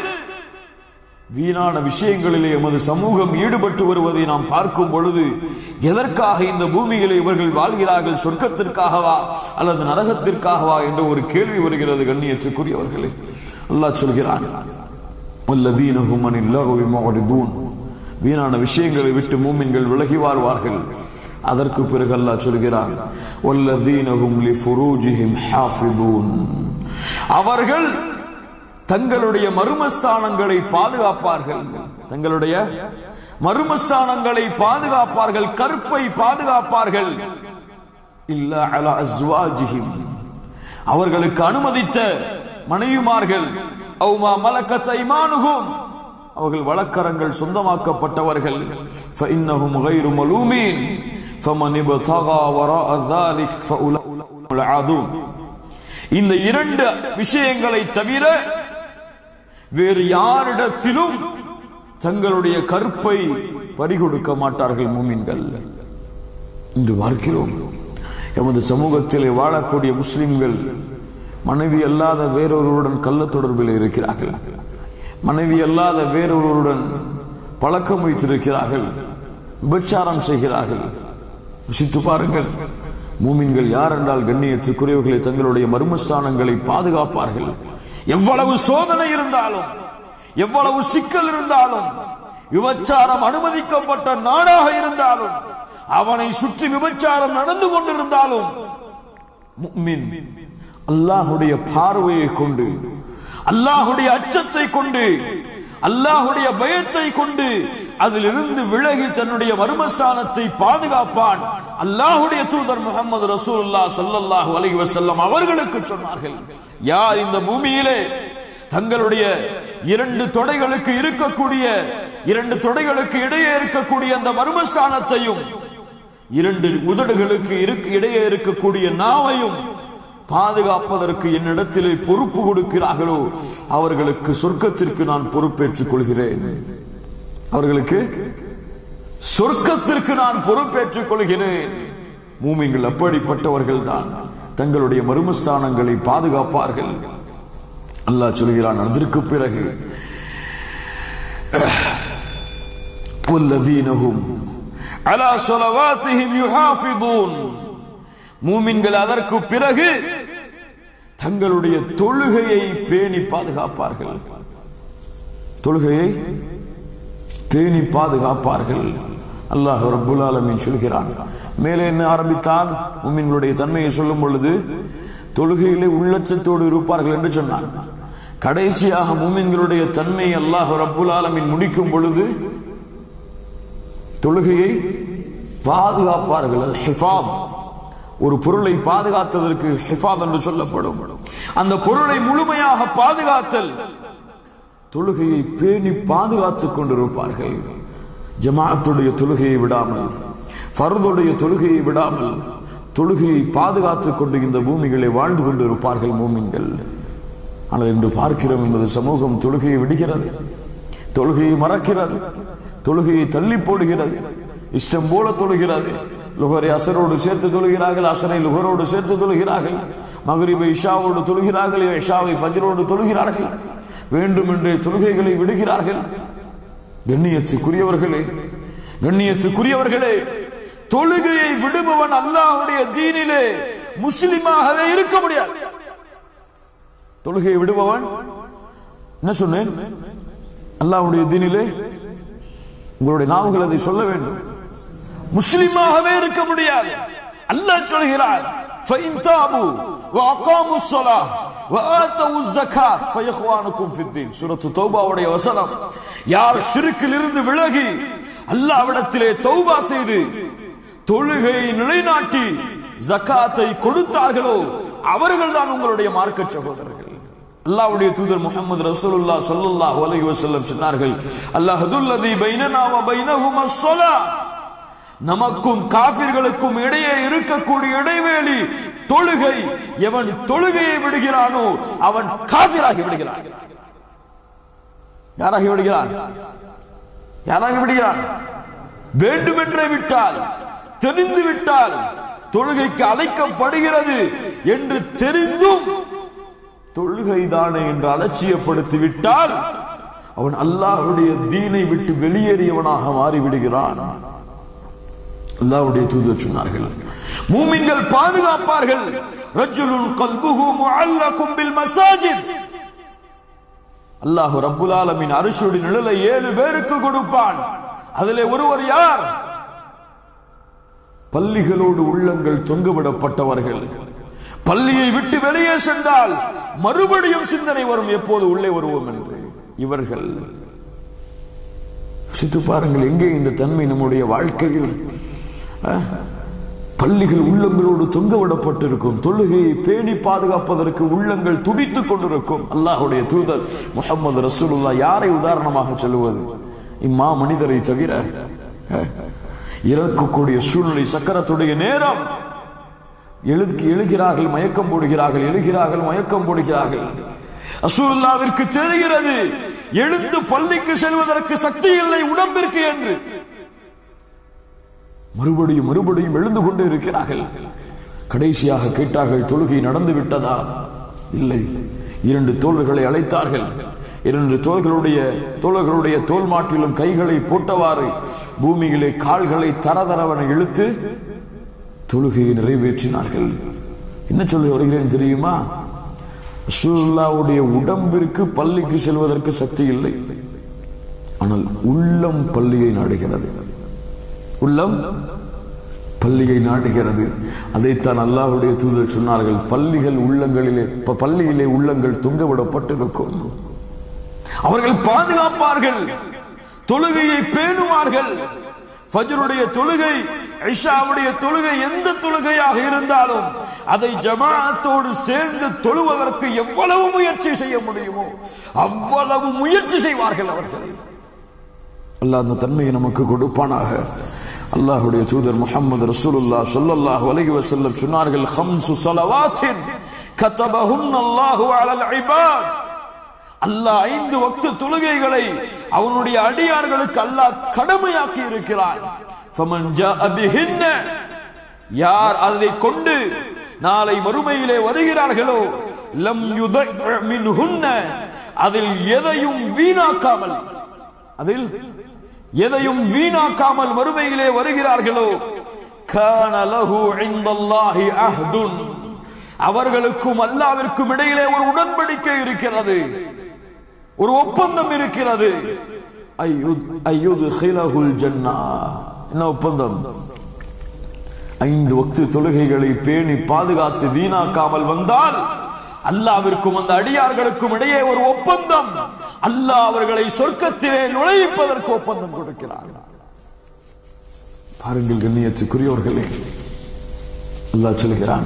வீணான விஷயங்களிலே எமது சமூகம் ஈடுபட்டு வருவதை நாம் பார்க்கும் பொழுது எதற்காக இந்த பூமியிலே இவர்கள் வாழ்கிறார்கள் சொர்க்கத்திற்காகவா அல்லது நரகத்திற்காகவா என்ற ஒரு கேள்வி வருகிறது கண்ணியத்துக்குரியவர்களே அல்லாஹ் சொல்கிறான் வல்லதீனஹும் அனில் லஹ்வி முஅரிதூன் வீணான விஷயங்களை விட்டு மூமின்கள் விலகி வாழ்வார்கள் அதற்கு பிறகு அல்லாஹ் சொல்கிறான் வல்லதீனஹும் லிஃபுரூஜிஹிம் ஹாஃபிதூன் அவர்கள் தங்களுடைய மர்மஸ்தானங்களை பாதுகாப்பார்கள் தங்களுடைய மர்மஸ்தானங்களை பாதுகாப்பார்கள் கற்பை பாதுகாப்பார்கள் இல்ல அலா அஸ்வாஜிஹிம் அவர்களுக்கு அனுமதித்த மனைவிமார்கள் அவுமா மலக்கத் ஐமானுகும் அவர்கள் வழக்கரங்கள் சொந்தமாக்கப்பட்டவர்கள் فإنهم غير ملومين فمن ابتغى وراء ذلك فأولئك العادون இந்த இரண்டு விஷயங்களை தவிர வேறு யாரிடத்திலும் தங்களுடைய கற்பை பறிகொடுக்க மாட்டார்கள் மூமின்கள் இன்று பார்க்கிறோம் எமது சமூகத்திலே வாழக்கூடிய முஸ்லிம்கள் மனைவி அல்லாத வேறொருவருடன் கள்ள தொடர்பில் இருக்கிறார்கள் மனைவி அல்லாத வேறொருவருடன் பழக்கம் வைத்திருக்கிறார்கள் விபச்சாரம் செய்கிறார்கள் யோசித்து பாருங்கள் மூமின்கள் யார் என்றால் கண்ணியத்துக்குரியவர்களை தங்களுடைய மர்மஸ்தானங்களை பாதுகாப்பார்கள் எவ்வளவு சோதனை இருந்தாலும் எவ்வளவு சிக்கல் இருந்தாலும் விபச்சாரம் அனுமதிக்கப்பட்ட நாடாக இருந்தாலும் அவனை சுற்றி விபச்சாரம் நடந்து கொண்டிருந்தாலும் முஃமின் அல்லாஹுடைய பார்வையை கொண்டு அல்லாஹுடைய அச்சத்தை கொண்டு அல்லாஹுடைய பயத்தை கொண்டு அதிலிருந்து விலகி தன்னுடைய மர்மஸ்தானத்தை பாதுகாப்பான் அல்லாஹுடைய தூதர் முகமது ரசூலுல்லா ஸல்லல்லாஹு அலைஹி வஸல்லம் அவர்களுக்கு சொன்னார்கள் யார் இந்த பூமியிலே தங்களுடைய இரண்டு தொடைகளுக்கு இருக்கக்கூடிய இரண்டு தொடைகளுக்கு இடையே இருக்கக்கூடிய அந்த மர்மஸ்தானத்தையும் இரண்டு உதடுகளுக்கு இருக்கு இடையே இருக்கக்கூடிய நாவையும் பாதுகாப்பதற்கு என்னிடத்திலே பொறுப்பு கொடுக்கிறார்களோ அவர்களுக்கு சொர்க்கத்திற்கு நான் பொறுப்பேற்றுக் கொள்கிறேன் அவர்களுக்கு சொர்க்கத்திற்கு நான் பொறுப்பேற்றுக் கொள்கிறேன் மூமிங்கள் அப்படிப்பட்டவர்கள் தான் தங்களுடைய மருமஸ்தானங்களை பாதுகாப்பார்கள் அல்லாஹ் சொல்கிறான் அதற்கு பிறகு والذين هم على صلواتهم يحافظون மூமின்கள் அதற்கு பிறகு தங்களுடைய தொழுகையை பேணி பாதுகாப்பார்கள் தொழுகையை பேணி பாதுகாப்பார்கள் அல்லாஹ் ரப்புல் ஆலமீன் சொல்கிறான் மேலே என்ன ஆரம்பித்தான் மூமின்களுடைய தன்மையை சொல்லும் பொழுது தொழுகையிலே உள்ளச்சத்தோடு இருப்பார்கள் என்று சொன்னான் கடைசியாக மூமின்களுடைய தன்மை அல்லாஹ் ரப்புல் ஆலமீன் முடிக்கும் பொழுது தொழுகையை பாதுகாப்பார்கள் அல் ஹிஃபாத் ஒரு பொருளை பாதுகாத்ததற்கு ஹிஃபாத் என்று சொல்லப்படும் அந்த பொருளை முழுமையாக பாதுகாத்தல் தொழுகையை பேணி பாதுகாத்துக் கொண்டிருப்பார்கள் ஜமாஅத்துடைய தொழுகையை விடாமல் ஃபர்துடைய தொழுகையை விடாமல் தொழுகையை பாதுகாத்துக் கொண்டு இந்த பூமிகளை வாழ்ந்து கொண்டிருப்பார்கள் மூமின்கள் ஆனால் இன்று பார்க்கிறோம் என்பது சமூகம் தொழுகையை விடுகிறது தொழுகையை மறக்கிறது தொழுகையை தள்ளி போடுகிறது இஷ்டம் போல தொழுகிறது லுகரை அசரோடு சேர்த்து தொழுகிறார்கள் அசரை லுகரோடு சேர்த்து தொழுகிறார்கள் மகரிபை இஷாவோடு தொழுகிறார்கள் இஷாவை ஃபஜ்ரோடு தொழுகிறார்கள் வேண்டுமென்றே தொழுகைகளை விடுகிறார்கள் கண்ணியத்துக்குரியவர்களே கண்ணியத்துக்குரியவர்களே தொழுகையை விடுபவன் அல்லாஹ்வுடைய தீனிலே முஸ்லிமாகவே இருக்க முடியாது தொழுகையை விடுபவன் என்ன சொன்னேன் அல்லாஹ்வுடைய தீனிலே உங்களுடைய நாவுகள் அதை சொல்ல வேண்டும் முஸ்லிமாகவே இருக்க முடியாது அல்லாஹ் சொல்கிறார் فإن تابوا وأقاموا الصلاة وآتوا الزكاة فإخوانكم في الدين சூரத்து தௌபாவுடைய வசனம் யார் ஷிர்க்கில் இருந்து விலகி அல்லாஹ்விடத்திலே தௌபா செய்து தொழுகையை நிலைநாட்டி ஜக்காத்தை கொடுத்தார்களோ அவர்கள் தான் உங்களுடைய மார்க்க சகோதரர்கள் அல்லாஹ்வுடைய தூதர் முகமது ரசூலுல்லாஹ் ஸல்லல்லாஹு அலைஹி வஸல்லம் சொன்னார்கள் அல்லாஹ்துல்லதி பைனனா வ பைனஹும் அஸ்ஸலாஹ் நமக்கும் காபிர்களுக்கும் இடையே இருக்கக்கூடிய இடைவேளி தொழுகை எவன் தொழுகையை விடுகிறானோ அவன் காபிராகி விடுகிறான் யாராகி விடுகிறான் யாராகி விடுகிறான் வேண்டுமென்றே விட்டால் தெரிந்து விட்டால் தொழுகைக்கு அழைக்கப்படுகிறது என்று தெரிந்தும் தொழுகைதானே என்று அலட்சியப்படுத்தி விட்டால் அவன் அல்லாஹ்வுடைய தீனை விட்டு வெளியேறியவனாக மாறிவிடுகிறான் அல்லாஹ்வுடைய தூதர் சொன்னார்கள் மூமின்கள் பாதுகாப்பார்கள் ரஜுலுன் கல்புஹு முஅல்லகும் பில் மசாஜித் அல்லாஹ் ரப்புல் ஆலமீன் அரிசுடைய நிழலை ஏழு பேருக்கு கொடுப்பான் அதிலே ஒருவர் யார் பள்ளிகளோடு உள்ளங்கள் தொங்கவிடப்பட்டவர்கள் பள்ளியை விட்டு வெளியே சென்றால் மறுபடியும் சிந்தனை வரும் எப்போது உள்ளே வருவோம் என்று இவர்கள் சித்து பாருங்கள் எங்கே இந்த தன்மை நம்முடைய வாழ்க்கையில் அஹ், பள்ளிகள் உள்ளங்களோடு தொங்கவிடப்பட்டிருக்கும் தொழுகையை பேணி பாதுகாப்பதற்கு உள்ளங்கள் துடித்துக் கொண்டிருக்கும் அல்லாஹ்வுடைய தூதர் முகமது ரசூலுல்லா யாரை உதாரணமாக சொல்லுவது இம்மா மனிதரை தவிர அஹ், இறக்கக்கூடிய சூழ்நிலை சக்கரத்துடைய நேரம் எழுதுக்கு எழுகிறார்கள் மயக்கம் போடுகிறார்கள் எழுகிறார்கள் மயக்கம் போடுகிறார்கள் ரசூலுல்லாவிற்கு தெரிகிறது எழுந்து பள்ளிக்கு செல்வதற்கு சக்தி இல்லை உடம்பிற்கு என்று மறுபடியும் மறுபடியும் எழுந்து கொண்டு இருக்கிறார்கள் கடைசியாக கேட்டார்கள் தொழுகை நடந்து விட்டதா இல்லை இரண்டு தோள்களை அழைத்தார்கள் இரண்டு தோள்களுடைய தோழர்களுடைய தோல் மாட்டிலும் கைகளை போட்டவாறு பூமியிலே கால்களை தரதரவன இழுத்து தொழுகையை நிறைவேற்றினார்கள் என்ன சொல்லி வருகிறேன் தெரியுமா ரசூலுல்லாவுடைய உடம்பிற்கு பள்ளிக்கு செல்வதற்கு சக்தி இல்லை ஆனால் உள்ளம் பள்ளியை நாடுகிறது உள்ளம் பள்ளியை நாடுகிறது அதைத்தான் அல்லாஹ்வுடைய தூதர் சொன்னார்கள் பள்ளிகள் உள்ளங்களிலே ப- பள்ளியிலே உள்ளங்கள் தொங்கவிடப்பட்டிருக்கும் அவர்கள் பாதுகாப்பார்கள் தொழுகையை பேணுவார்கள் ஃபஜ்ருடைய தொழுகை ஐஷாவுடைய தொழுகை எந்த தொழுகையாக இருந்தாலும் அதை ஜமாஅத்தோடு சேர்ந்து தொழுவதற்கு எவ்வளவு முயற்சி செய்ய முடியுமோ அவ்வளவு முயற்சி செய்வார்கள் அவர்கள் அல்லாஹ் அந்த தன்மையை நமக்கு கொடுப்பானாக அல்லாஹ்வுடைய தூதர் முஹம்மது ரசூலுல்லாஹ் ஸல்லல்லாஹு அலைஹி வஸல்லம் சொன்னார்கள் ஹம்சு ஸலவாத்தின் கதபஹுன் அல்லாஹு அலல் இபாத் அல்லாஹ் ஐந்து வக்து தொழுகைகளை அவனுடைய அடியார்களுக்கு அல்லாஹ் கடமையாக்கி இருக்கிறான் ஃபமன் ஜாஅ பிஹின்ன யார் அதை கொண்டு நாளை மறுமையிலே வருகிறார்களோ லம் யுதஇ மின்ஹுன்ன அதில் எதையும் வீணாக்காமல் அதில் எதையும் வீணாக்காமல் மறுமையிலே வருகிறார்களோ கான லஹு இந்தல்லாஹி அஹ்துன் அவர்களுக்கும் அல்லாவிற்கும் இடையிலே ஒரு உடன்படிக்கை இருக்கிறது ஒரு ஒப்பந்தம் இருக்கிறது ஐயுத் ஐயுத் ஹிலஹுல் ஜன்னா என்ன ஒப்பந்தம் ஐந்து வக்து தொழுகைகளை பேணி பாதுகாத்து வீணாக்காமல் வந்தால் அல்லாவிற்கும் அந்த அடியார்களுக்கும் இடையே ஒரு ஒப்பந்தம் அல்லாஹ் அவர்களை சொர்க்கத்திலே நுழைப்பதற்கு ஒப்பந்தம் கொடுக்கிறார் பாருங்கள் கண்ணியத்துக்குரியவர்களே அல்லாஹ் சொல்கிறான்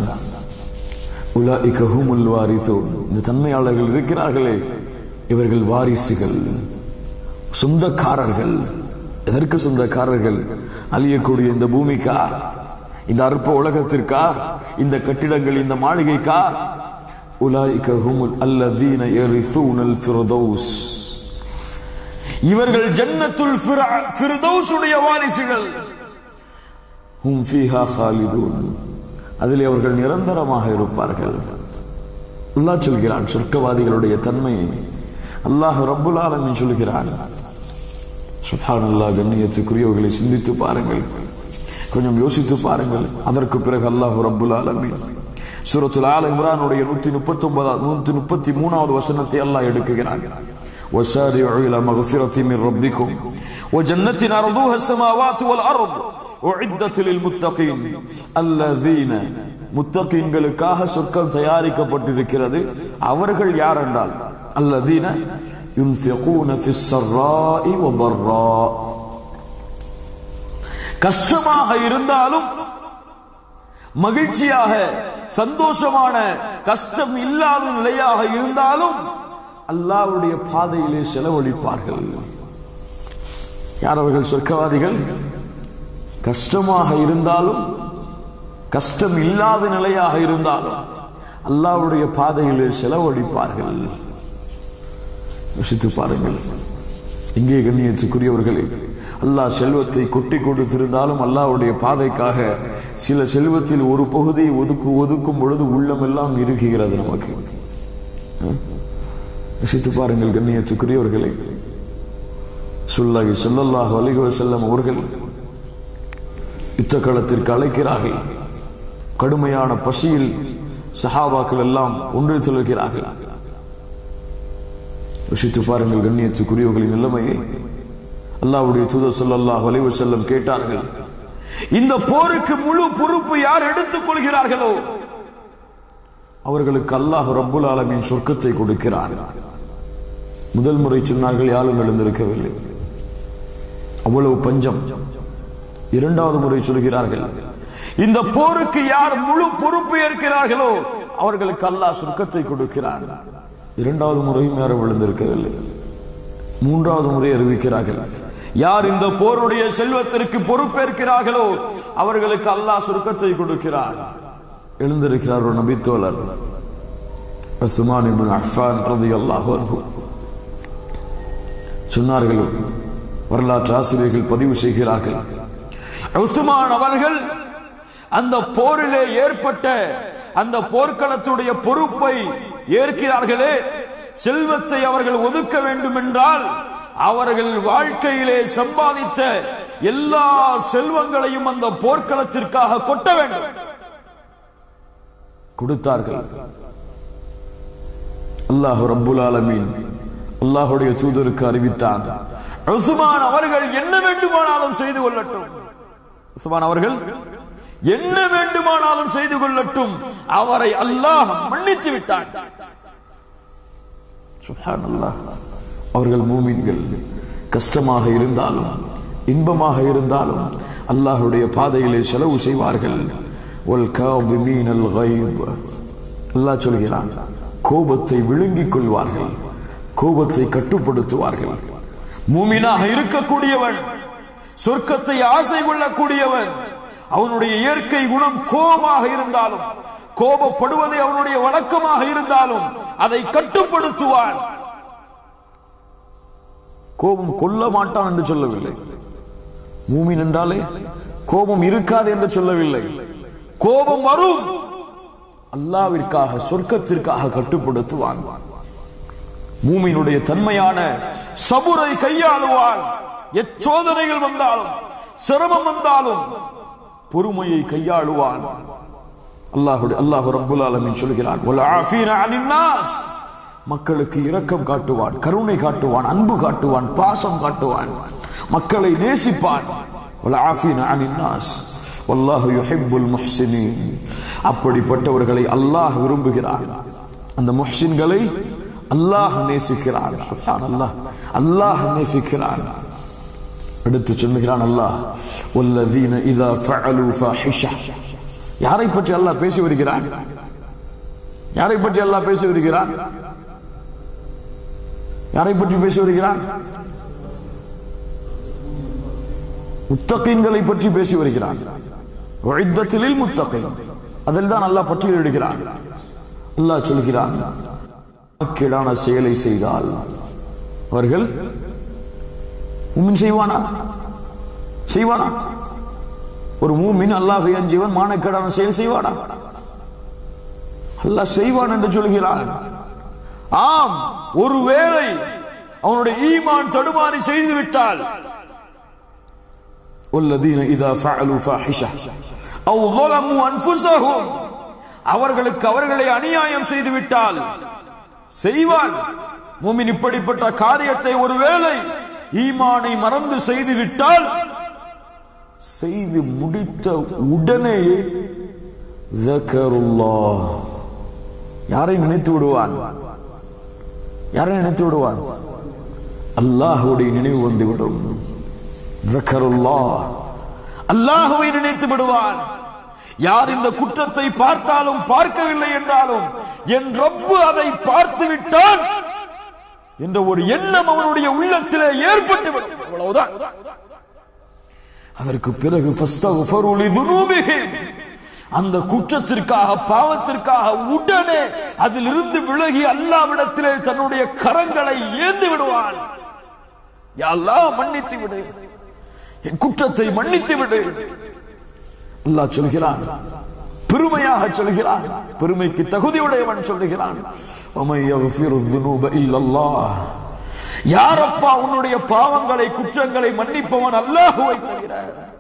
உலாஇக ஹுமுல் வாரிசூன் இந்த தன்மையாளர்கள் இருக்கிறார்களே இவர்கள் வாரிசுகள் சொந்தக்காரர்கள் எதற்கு சொந்தக்காரர்கள் அழியக்கூடிய இந்த பூமிக்கா இந்த அற்ப உலகத்திற்கா இந்த கட்டிடங்கள் இந்த மாளிகைக்கா உலாயிக ஹுமுல் அல்லதீன யரிசூனல் ஃபிர்தௌஸ் இவர்கள் ஜன்னத்துல் ஃபிர- ஃபிர்தௌஸுடைய வாரிசுகள் ஹும் ஃபீஹா காலிதூன் அதில் அவர்கள் நிரந்தரமாக இருப்பார்கள் அல்லாஹ் சொல்கிறான் சொர்க்கவாதிகளுடைய தன்மையை அல்லாஹ் ரப்புல் ஆலமீன் சொல்கிறான் சுப்ஹான் அல்லாஹ் கண்ணியத்துக்குரியவர்களை சிந்தித்து பாருங்கள் கொஞ்சம் யோசித்து பாருங்கள் அதற்கு பிறகு அல்லாஹ் ரப்புல் ஆலமீன் சூரத்துல் ஆல இம்ரானுடைய நூத்தி முப்பத்தி ஒன்பதாவது நூத்தி முப்பத்தி மூணாவது வசனத்தை அல்லாஹ் எடுக்குகிறான் وسارعوا إلى مغفرة من ربكم وجنة عرضها السماوات والأرض உஇத்தத்தில் முத்தகீன் அல்லதீன முத்தகீன்களுக்காக சொர்க்கம் தயாரிக்கப்பட்டிருக்கிறது அவர்கள் யார் என்றால் அல்லதீன ينفقون في السراء والضراء கஷ்டமாக இருந்தாலும் மகிழ்ச்சியாக சந்தோஷமான கஷ்டம் இல்லாத நிலையாக இருந்தாலும் அல்லாஹ்வுடைய பாதையிலே செலவழிப்பார்கள் யார் அவர்கள் சொர்க்கவாதிகள் கஷ்டமாக இருந்தாலும் கஷ்டம் இல்லாத நிலையாக இருந்தாலும் அல்லாஹ்வுடைய பாதையிலே செலவழிப்பார்கள் யோசித்து பாருங்கள் இங்கே கண்ணியத்துக்குரியவர்களே அல்லாஹ் செல்வத்தை கொட்டி கொடுத்திருந்தாலும் அல்லாஹ்வுடைய பாதைக்காக சில செல்வத்தில் ஒரு பகுதியை ஒதுக்கு ஒதுக்கும் பொழுது உள்ளமெல்லாம் இருக்குகிறது நமக்கு யோசித்து பாருங்கள் கண்ணியத்துக்குரியவர்களே சுல்லாஹி ஸல்லல்லாஹு அலைஹி வஸல்லம் அவர்கள் யுத்த களத்திற்கு அழைக்கிறார்கள் கடுமையான பசியில் சஹாபாக்கள் எல்லாம் ஒன்று செல்கிறார்கள் யோசித்து பாருங்கள் கண்ணியத்துக்குரியவர்களின் நிலைமையை அல்லாஹ்வுடைய தூதர் ஸல்லல்லாஹு அலைஹி வஸல்லம் கேட்டார்கள் இந்த போருக்கு முழு பொறுப்பு யார் எடுத்துக் கொள்கிறார்களோ அவர்களுக்கு அல்லாஹ் ரப்புல் ஆலமீன் சொர்க்கத்தை கொடுக்கிறார் முதல் முறை சொன்னார்கள் யாரும் எழுந்திருக்கவில்லை அவ்வளவு பஞ்சம் இரண்டாவது முறை சொல்கிறார்கள் இந்த போருக்கு யார் முழு பொறுப்பு ஏற்கிறார்களோ அவர்களுக்கு அல்லாஹ் சொர்க்கத்தை கொடுக்கிறார் இரண்டாவது முறையும் யாரும் விழுந்திருக்கவில்லை மூன்றாவது முறை அறிவிக்கிறார்கள் யார் இந்த போருடைய செல்வத்திற்கு பொறுப்பேற்கிறார்களோ அவர்களுக்கு அல்லாஹ் சுருக்கத்தை கொடுக்கிறார் எழுந்திருக்கிறார் ஒரு நபித்தோழர் உஸ்மான் இப்னு அஃபான் ரலியல்லாஹு அன்ஹு சொன்னார்கள் வரலாற்று ஆசிரியர்கள் பதிவு செய்கிறார்கள் உஸ்மான் அவர்கள் அந்த போரிலே ஏற்பட்ட அந்த போர்க்களத்துடைய பொறுப்பை ஏற்கிறார்களே செல்வத்தை அவர்கள் ஒதுக்க வேண்டும் என்றால் அவர்கள் வாழ்க்கையிலே சம்பாதித்த எல்லா செல்வங்களையும் அந்த போர்க்களத்திற்காக கொட்ட வேண்டும் கொடுத்தார்கள் அல்லாஹ் ரப்புல் ஆலமீன் அல்லாஹுடைய தூதருக்கு அறிவித்தான் உஸ்மான் அவர்கள் என்ன வேண்டுமானாலும் செய்து கொள்ளட்டும் உஸ்மான் அவர்கள் என்ன வேண்டுமானாலும் செய்து கொள்ளட்டும் அவரை அல்லாஹ் மன்னித்து விட்டான் சுப்ஹானல்லாஹ் அவர்கள் மூமின்கள் கஷ்டமாக இருந்தாலும் இன்பமாக இருந்தாலும் அல்லாஹ்வுடைய பாதையிலே செலவு செய்வார்கள் வல் காதிமீனல் கைப் அல்லாஹ் சொல்கிறான் கோபத்தை விழுங்கிக் கொள்வார்கள் கோபத்தை கட்டுப்படுத்துவார்கள் மூமினாக இருக்கக்கூடியவன் சொர்க்கத்தை ஆசை கொள்ளக்கூடியவன் அவனுடைய இயற்கை குணம் கோபமாக இருந்தாலும் கோபப்படுவதை அவனுடைய வழக்கமாக இருந்தாலும் அதை கட்டுப்படுத்துவான் கோபம் கொல்ல மாட்டான் என்று சொல்லவில்லை மூமின் என்றாலே கோபம் இருக்காது என்று சொல்லவில்லை கோபம் வரும் அல்லாவிற்காக சொர்க்கத்திற்காக கட்டுப்படுத்துவான் மூமியினுடைய தன்மையான சபுரை கையாளுவான் எச்சோதனைகள் வந்தாலும் சிரமம் வந்தாலும் பொறுமையை கையாளுவான் அல்லாஹுடைய அல்லாஹு ரப்புல் ஆலமீன் சொல்கிறான் "வல் ஆஃபீன அனின் நாஸ்." மக்களுக்கு இரக்கம் காட்டுவான் கருணை காட்டுவான் அன்பு காட்டுவான் பாசம் காட்டுவான் மக்களை நேசிப்பான் "வல் ஆஃபீன அனின் நாஸ்." வல்லாஹு யுஹிப்புல் முஹ்சினீன் அப்படிப்பட்டவர்களை அல்லாஹ் விரும்புகிறான் அந்த முஹ்சின்களை அல்லாஹ் நேசிக்கிறான் சுப்ஹானல்லாஹ் அல்லாஹ் நேசிக்கிறான் அடுத்து சொல்லுகிறான் அல்லாஹ் வல்லதீன இதா ஃபஅலு ஃபாஹிஷா யாரை பற்றி அல்லாஹ் பேசி வருகிறான் யாரை பற்றி அல்லாஹ் பேசி வருகிறான் யாரை பற்றி பேசி வருகிறான் முத்தகீன்களை பற்றி பேசி வருகிறான் உஇத்தத்திலில் முத்தகீன் அதில் தான் அல்லாஹ் பட்டியலிடுகிறான் அல்லாஹ் சொல்கிறான் கீழான செயலை செய்தால் அவர்கள் மூமின் செய்வானா செய்வானா ஒரு மூமின் அல்லாஹ் அஞ்சிவன் மானக்கேடான செயல் செய்வானா அல்லாஹ் செய்வான் என்று சொல்கிறான் ஆம் ஒருவேளை அவனுடைய ஈமான் தடுமாறி செய்து விட்டால் والذين إذا فعلوا فاحشة أو ظلموا أنفسهم அவர்களுக்கு அவர்களை அநியாயம் செய்து விட்டால் செய்வான் மூமின் இப்படிப்பட்ட காரியத்தை ஒருவேளை ஈமானை மறந்து செய்து விட்டால் செய்து முடித்த உடனேயே ذكرullah யாரை நினைத்து விடுவான் யாரை நினைத்து விடுவான் அல்லாஹுடைய நினைவு வந்துவிடும் ذكرullah அல்லாஹுவை நினைத்து விடுவான் யார் இந்த குற்றத்தை பார்த்தாலும் பார்க்கவில்லை என்றாலும் என் ரப்பு அதை பார்த்து விட்டான் என்ற ஒரு எண்ணம் அவனுடைய உள்ளத்திலே ஏற்பட்டு விடும். அவ்வளவுதான் அதற்கு பிறகு ஃபஸ்தக்ஃபரு லிதுனூபிஹிம். அந்த குற்றத்திற்காக பாவத்திற்காக உடனே அதிலிருந்து விலகி அல்லாவிடத்திலே தன்னுடைய கரங்களை ஏந்தி விடுவான் யா அல்லாஹ் மன்னித்து விடு என் குற்றத்தை மன்னித்து விடு அல்லாஹ் சொல்கிறான் பெருமையாக சொல்கிறான் பெருமைக்கு தகுதியுடையவன் சொல்லுகிறான் وَمَن يَغْفِرُ الذُّنُوبَ إِلَّا اللَّهُ யாரப்பா உன்னுடைய பாவங்களை குற்றங்களை மன்னிப்பவன் அல்லாஹுவை தவிர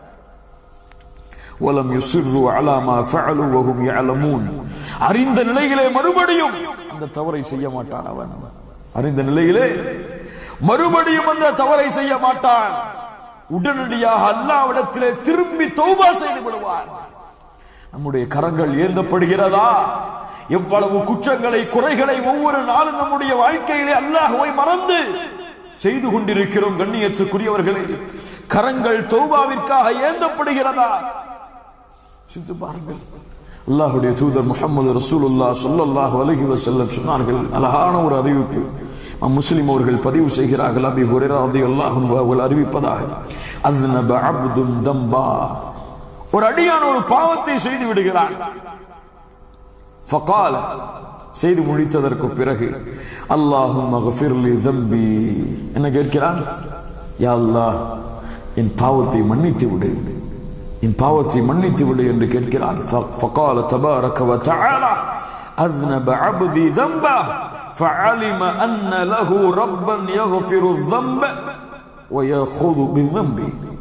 وَلَمْ يُصِرُّوا عَلَى مَا فَعَلُوا وَهُمْ يَعْلَمُونَ அறிந்த நிலையிலே மறுபடியும் அந்த தவறை செய்ய மாட்டான் அவன் அறிந்த நிலையிலே மறுபடியும் அந்த தவறை செய்ய மாட்டான் உடனடியாக அல்லாவிடத்திலே திரும்பி தௌபா செய்து விடுவான் நம்முடைய கரங்கள் ஏந்தப்படுகிறதா எவ்வளவு குற்றங்களை குறைகளை ஒவ்வொரு நாளும் நம்முடைய வாழ்க்கையிலே அல்லாஹுவை மறந்து செய்து கொண்டிருக்கிறோம் கண்ணியத்துக்குரியவர்களே கரங்கள் தௌபாவிற்காக ஏந்தப்படுகிறதா சித்து பாருங்கள் அல்லாஹுடைய தூதர் முகமது ரசூலுல்லா ஸல்லல்லாஹு அலைஹி வஸல்லம் சொன்னார்கள் அழகான ஒரு அறிவிப்பு இமாம் முஸ்லிம் அவர்கள் பதிவு செய்கிறார்கள் அபி ஹுரைரா ரலியல்லாஹு அன்ஹு அவர்கள் அறிவிப்பதாக அஸ்னப அப்துன் தம்பா ஒரு அடியான் ஒரு பாவத்தை செய்து விடுகிறான் ஃபகால செய்து முடித்ததற்கு பிறகு அல்லாஹும் மகஃபிர்லி தம்பி என்ன கேட்கிறான் யா அல்லாஹ் என் பாவத்தை மன்னித்து விடு என் பாவத்தை மன்னித்து விடு என்று கேட்கிறான் فقال تبارك وتعالى أذنب عبدي ذنبه فعلم أن له ربا يغفر الذنب ويأخذ بالذنب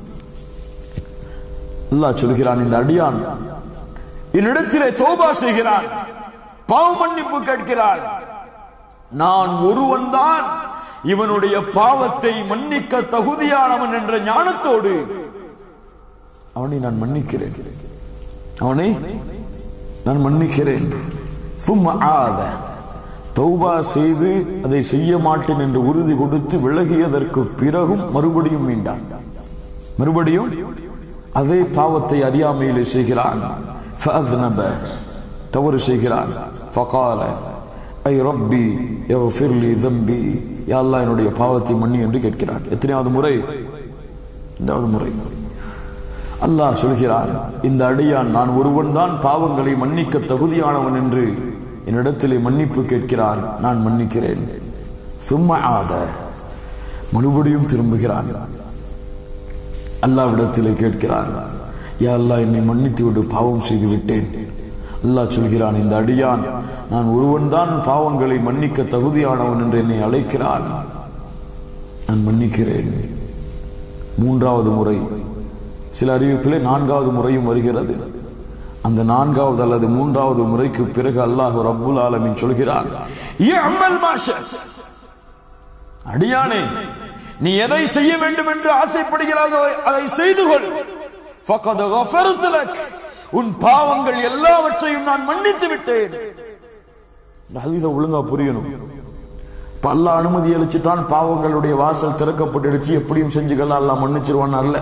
அல்லாஹ் சொல்கிறான் இந்த அடியான் என்னிடத்திலே தோபா செய்கிறான் பாவ மன்னிப்பு கேட்கிறான் நான் ஒருவன் தான் இவனுடைய பாவத்தை மன்னிக்க தகுதியானவன் என்ற ஞானத்தோடு அவனை நான் மன்னிக்கிறேன் அவனை நான் மன்னிக்கிறேன் சும்மா ஆத தௌபா செய்து அதை செய்ய மாட்டேன் என்று உறுதி கொடுத்து விலகியதற்கு பிறகும் மறுபடியும் மீண்டான் மறுபடியும் அதே பாவத்தை அறியாமையிலே செய்கிறான் فأذنب தவறு செய்கிறான் فقال ஐ ரப்பி اغفر لي ذنبي யா அல்லாஹ் என்னுடைய பாவத்தை மன்னி என்று கேட்கிறான் எத்தனையாவது முறை இரண்டாவது முறை அல்லாஹ் சொல்கிறான் இந்த அடியான் நான் ஒருவன் தான் பாவங்களை மன்னிக்க தகுதியானவன் என்று என்னிடத்திலே மன்னிப்பு கேட்கிறான் நான் மன்னிக்கிறேன் சும்மா ஆத மறுபடியும் திரும்புகிறான் அல்லாவிடத்திலே கேட்கிறான் யா அல்லாஹ் என்னை மன்னித்து விடு பாவம் செய்து விட்டேன் அல்லாஹ் சொல்கிறான் இந்த அடியான் நான் ஒருவன் தான் பாவங்களை மன்னிக்க தகுதியானவன் என்று என்னை அழைக்கிறான் நான் மன்னிக்கிறேன் மூன்றாவது முறை சில அறிவிப்பிலே நான்காவது முறையும் வருகிறது அந்த நான்காவது அல்லது மூன்றாவது முறைக்கு பிறகு அல்லாஹ் ரப்புல் ஆலமின் சொல்கிறான் "இஅமல் மா ஷி'த்." அடியானே நீ எதை செய்ய வேண்டும் என்று ஆசைப்படுகிறாயோ அதை செய்து கொள் ஃபகத் கஃபர்து லக். உன் பாவங்கள் எல்லாவற்றையும் நான் மன்னித்து விட்டேன் இந்த ஹதீஸை ஒழுங்கா புரியணும் இப்ப அல்லாஹ் அனுமதி அளிச்சுட்டான் பாவங்களுடைய வாசல் திறக்கப்பட்டுடுச்சு எப்படியும் செஞ்சுக்கலாம் அல்லாஹ் மன்னிச்சிருவான் அல்ல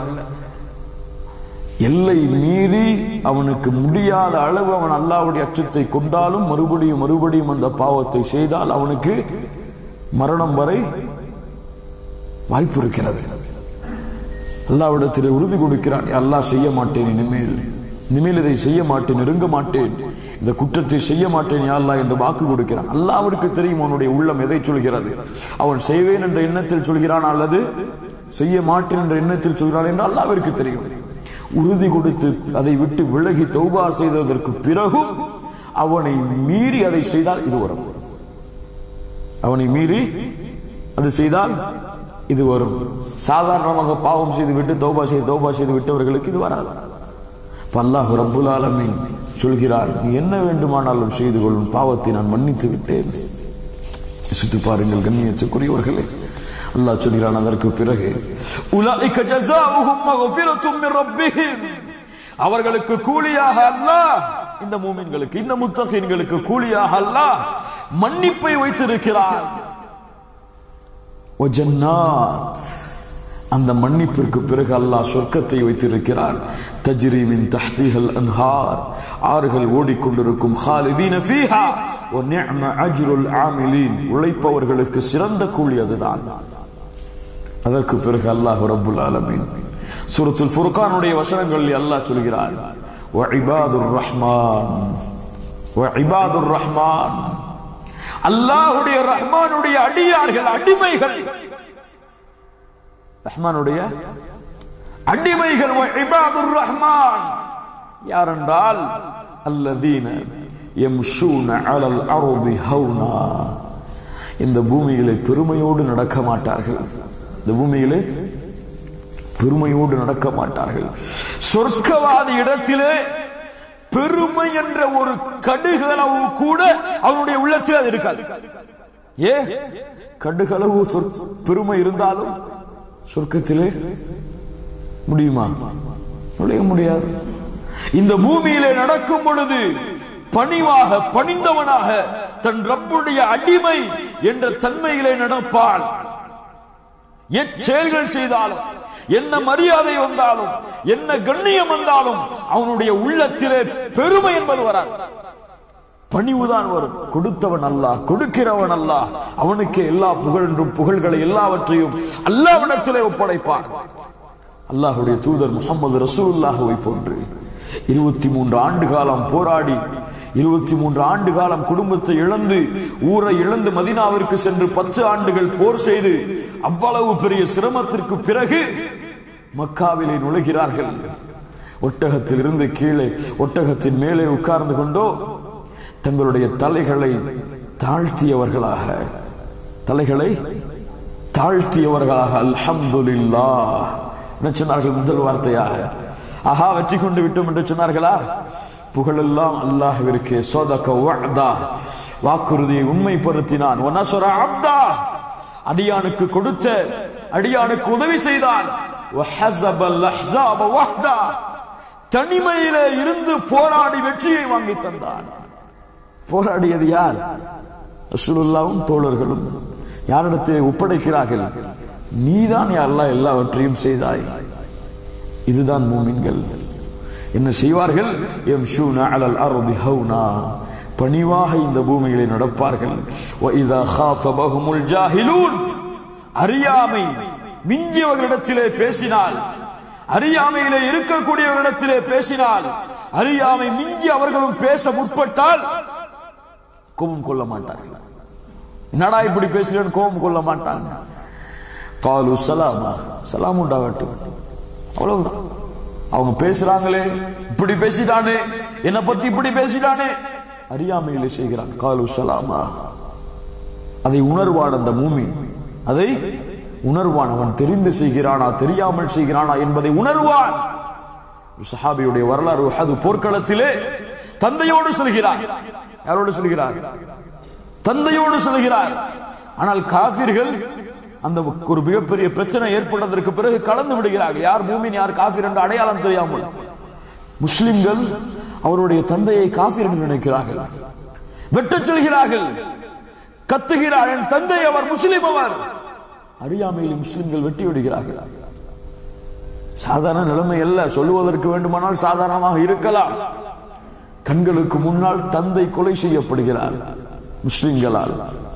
எல்லை மீறி அவனுக்கு முடியாத அளவு அவன் அல்லாவுடைய அச்சத்தை கொண்டாலும் மறுபடியும் மறுபடியும் அந்த பாவத்தை செய்தால் அவனுக்கு மரணம் வரை வாய்ப்பு இருக்கிறது அல்லாவிடத்தில் உறுதி கொடுக்கிறான் அல்லாஹ் செய்ய மாட்டேன் இனிமேல் இனிமேல் இதை செய்ய மாட்டேன் நெருங்க மாட்டேன் இந்த குற்றத்தை செய்ய மாட்டேன் யா அல்லாஹ் என்று வாக்கு கொடுக்கிறான் அல்லாவிற்கு தெரியும் அவனுடைய உள்ளம் எதை சொல்கிறது அவன் செய்வேன் என்ற எண்ணத்தில் சொல்கிறான் அல்லது செய்ய மாட்டேன் என்ற எண்ணத்தில் சொல்கிறான் என்று அல்லாவிற்கு தெரியும் உறுதி கொடுத்து அதை விட்டு விலகி தௌபா செய்ததற்கு பிறகும் அவனை மீறி அதை செய்தால் இது வரும் அவனை மீறி அது செய்தால் இது வரும் சாதாரணமாக பாவம் செய்து விட்டு தௌபா செய்து தௌபா செய்து விட்டவர்களுக்கு இது வராது அப்ப அல்லாஹ் ரப்புல் ஆலமீன் சொல்கிறார் நீ என்ன வேண்டுமானாலும் செய்து கொள்ளும் பாவத்தை நான் மன்னித்து விட்டேன் யோசித்து பாருங்கள் கண்ணியத்துக்குரியவர்களே அல்லாஹ் சொல்கிறான் அதற்கு பிறகு உலாயிக ஜஸாஉஹும் மக்ஃபிரத்தும் மின் ரப்பிஹிம் அவர்களுக்கு கூலியாக அல்லாஹ் இந்த மூமின்களுக்கு இந்த முத்தகீன்களுக்கு கூலியாக அல்லாஹ் மன்னிப்பை வைத்திருக்கிறார் வஜன்னாத் அந்த மன்னிப்பிற்கு பிறகு அல்லாஹ் சொர்க்கத்தை வைத்திருக்கிறார் தஜ்ரீமின் தஹ்திஹல் அன்ஹார் ஆறுகள் ஓடிக்கொண்டிருக்கும் ஹாலிதீன ஃபீஹா வ நிஅம அஜ்ருல் ஆமிலீன் உழைப்பவர்களுக்கு சிறந்த கூலி அதுதான் அதற்கு பிறகு அல்லாஹ் ரப்புல் ஆலமீன் சூரத்துல் ஃபுர்கானுடைய வசனங்களில் அல்லாஹ் சொல்கிறார் வ இபாதுர் ரஹ்மான் வ இபாதுர் ரஹ்மான் அல்லாஹ்வுடைய ரஹ்மானுடைய அடியார்கள் அடிமைகள் ரஹ்மானுடைய அடிமைகள் வ இபாதுர் ரஹ்மான் யார் என்றால் அல்லதீன யம்ஷூன அலல் அர்தி ஹௌனா இந்த பூமியிலே பெருமையோடு நடக்க மாட்டார்கள் இந்த பூமியிலே பெருமையோடு நடக்க மாட்டார்கள் சொர்க்கவாதி இடத்திலே பெருமை என்ற ஒரு கடுகளவு கூட அவனுடைய உள்ளத்தில் அது இருக்காது ஏ கடுகளவு சொற்- பெருமை இருந்தாலும் சொர்க்கத்திலே முடியுமா நுழைய முடியாது இந்த பூமியிலே நடக்கும் பொழுது பணிவாக பணிந்தவனாக தன் ரப்புடைய அடிமை என்ற தன்மையிலே நடப்பாள் எச்செயல்கள் செய்தாலும் என்ன மரியாதை வந்தாலும் என்ன கண்ணியம் வந்தாலும் அவனுடைய உள்ளத்திலே பெருமை என்பது வராது பணிவுதான் வரும் கொடுத்தவன் அல்லாஹ் கொடுக்கிறவன் அல்லாஹ் அவனுக்கு எல்லா புகழென்றும் புகழ்களை எல்லாவற்றையும் அல்லாவிடத்திலே ஒப்படைப்பான் அல்லாஹுடைய தூதர் முகமது ரசூலுல்லாஹுவை போன்று இருபத்தி மூன்று ஆண்டு காலம் போராடி இருபத்தி மூன்று ஆண்டு காலம் குடும்பத்தை இழந்து ஊரை இழந்து மதினாவிற்கு சென்று பத்து ஆண்டுகள் போர் செய்து அவ்வளவு பெரிய சிரமத்திற்கு பிறகு மக்காவிலே நுழைகிறார்கள் ஒட்டகத்தில் இருந்து கீழே ஒட்டகத்தின் மேலே உட்கார்ந்து கொண்டோ தங்களுடைய தலைகளை தாழ்த்தியவர்களாக தலைகளை தாழ்த்தியவர்களாக அல்ஹம்துலில்லாஹ் என்ன சொன்னார்கள் முதல் வார்த்தையாக ஆஹா வெற்றி கொண்டு விட்டோம் என்று சொன்னார்களா புகழெல்லாம் அல்லாஹ்விற்கு சோதக வஅதா வாக்குறுதியை உண்மைப்படுத்தினான் வனசுர அப்தா அடியானுக்கு கொடுத்த அடியானுக்கு உதவி செய்தான் வஹஸப அல்-அஹ்ஸாப வஹ்தா தனிமையிலே இருந்து போராடி வெற்றியை வாங்கி தந்தான் போராடியது யார் ரசூலுல்லாவும் தோழர்களும் யாரிடத்தில் ஒப்படைக்கிறார்கள் நீதான் யாரெல்லாம் எல்லாவற்றையும் செய்தாய் இதுதான் மூமின்கள் என்ன செய்வார்கள் யம்ஷூன அலல் அர்தி ஹௌனா பணிவாக இந்த பூமியிலே நடப்பார்கள் وَإِذَا خَاطَبَهُمُ الْجَاهِلُونَ அறியாமை மிஞ்சியவர்களிடத்திலே பேசினால் அறியாமையிலே இருக்கக்கூடியவர்களிடத்திலே பேசினால் அறியாமை மிஞ்சி அவர்களும் பேச முற்பட்டால் கோபம் கொள்ள மாட்டார்கள் என்னடா இப்படி பேசுறேன்னு கோபம் கொள்ள மாட்டாங்க காலு சலாமா சலாம் உண்டாகட்டும் அவ்வளவுதான் அவங்க பேசுறாங்களே இப்படி பேசிட்டானே என்னை பத்தி இப்படி பேசிட்டானே அறியாமையிலே செய்கிறான் காலு சலாமா அதை உணர்வான் அந்த மூமி அதை உணர்வான் அவன் தெரிந்து செய்கிறானா தெரியாமல் செய்கிறானா என்பதை உணர்வான் ஒரு சஹாபியுடைய வரலாறு அது போர்க்களத்திலே தந்தையோடு சொல்கிறார் யாரோடு சொல்கிறார் தந்தையோடு சொல்கிறார் ஆனால் காபிர்கள் அந்த ஒரு மிகப்பெரிய பிரச்சனை ஏற்பட்டதற்கு பிறகு கலந்து விடுகிறார்கள் யார் மூமின் யார் காபிர் என்ற அடையாளம் தெரியாமல் முஸ்லிம்கள் அவருடைய தந்தையை காபிர் என்று நினைக்கிறார்கள் வெட்டச் செல்கிறார்கள் கத்துகிறார் என் தந்தை அவர் முஸ்லிம் அவர் அறியாமையில் முஸ்லிம்கள் வெட்டி விடுகிறார்கள் சாதாரண நிலைமை அல்ல சொல்லுவதற்கு வேண்டுமானால் சாதாரணமாக இருக்கலாம் கண்களுக்கு முன்னால் தந்தை கொலை செய்யப்படுகிறார் முஸ்லிம்களால்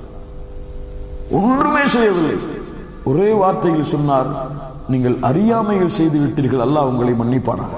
ஒன்றுமே செய்யவில்லை ஒரே வார்த்தையில் சொன்னார் நீங்கள் அறியாமையில் செய்து விட்டீர்கள் அல்லாஹ் உங்களை மன்னிப்பானாக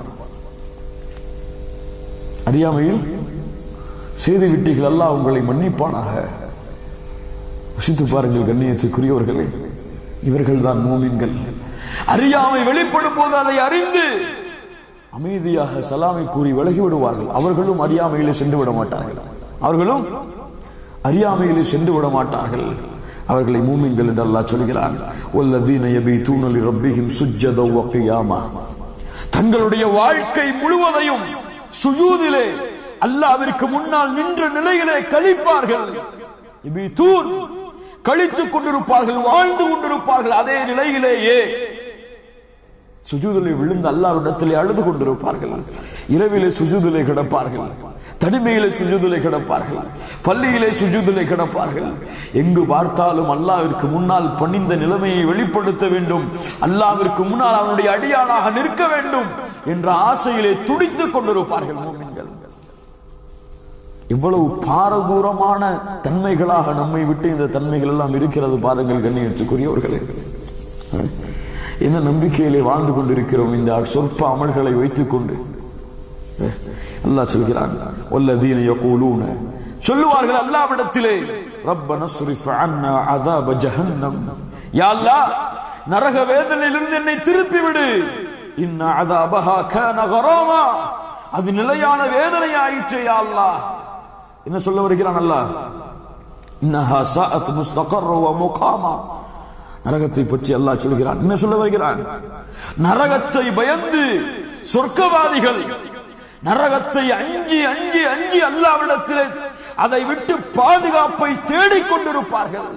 அறியாமையில் செய்து விட்டீர்கள் அல்லாஹ் உங்களை மன்னிப்பானாக யோசித்து பாருங்கள் கண்ணியத்துக்குரியவர்களே இவர்கள் தான் மூமின்கள் அறியாமை வெளிப்படும் போது அதை அறிந்து அமைதியாக சலாமை கூறி விலகி விடுவார்கள் அவர்களும் அறியாமையிலே சென்று விட மாட்டார்கள் அவர்களும் அறியாமையிலே சென்று விட மாட்டார்கள் அவர்களை மூமின்கள் என்று அல்லாஹ் சொல்கிறார் வல்லதீன யபீதூன லிரப்பிஹிம் சுஜ்ஜதா வ கியாமா தங்களுடைய வாழ்க்கை முழுவதையும் சுஜூதிலே அல்லாஹ்விற்கு முன்னால் நின்ற நிலையிலே கழிப்பார்கள் யபீதூன் கழித்துக் கொண்டிருப்பார்கள் வாழ்ந்து கொண்டிருப்பார்கள் அதே நிலையிலேயே சுஜூதிலே விழுந்து அல்லாவிடத்திலே அழுது கொண்டிருப்பார்கள் இரவிலே சுஜூதிலே கிடப்பார்கள் தனிமையிலே சுஜூதிலே கிடப்பார்கள் பள்ளியிலே சுஜூதிலே கிடப்பார்கள் எங்கு பார்த்தாலும் அல்லாவிற்கு முன்னால் பணிந்த நிலைமையை வெளிப்படுத்த வேண்டும் அல்லாவிற்கு முன்னால் அவனுடைய அடியானாக நிற்க வேண்டும் என்ற ஆசையிலே துடித்துக் கொண்டிருப்பார்கள் மூமின்கள் இவ்வளவு பாரதூரமான தன்மைகளாக நம்மை விட்டு இந்த தன்மைகள் எல்லாம் இருக்கிறது பாருங்கள் கண்ணியத்துக்குரியவர்களே என்ன நம்பிக்கையிலே வாழ்ந்து கொண்டிருக்கிறோம் இந்த சொற்ப அமல்களை வைத்துக் கொண்டு அல்லாஹ் சொல்கிறான் வல்லதீன யகூலூன சொல்லுவார்கள் அல்லாவிடத்திலே ரப்பன சுரிஃப் அன்னா அதாப ஜஹன்னம் யா அல்லாஹ் நரக வேதனையிலிருந்து என்னை திருப்பி விடு இன்ன அதாபஹா கான கராமா அது நிலையான வேதனை ஆயிற்று யா அல்லாஹ் என்ன சொல்ல வருகிறான் அல்லாஹ் இன்னஹா சாஅத் முஸ்தகர் வ முகாமா நரகத்தை பற்றி அல்லாஹ் சொல்கிறான் என்ன சொல்ல வருகிறான் நரகத்தை பயந்து சொர்க்கவாதிகள் நரகத்தை அஞ்சி அஞ்சி அஞ்சி அல்லாவிடத்திலே அதை விட்டு பாதுகாப்பை தேடிக் கொண்டிருப்பார்கள்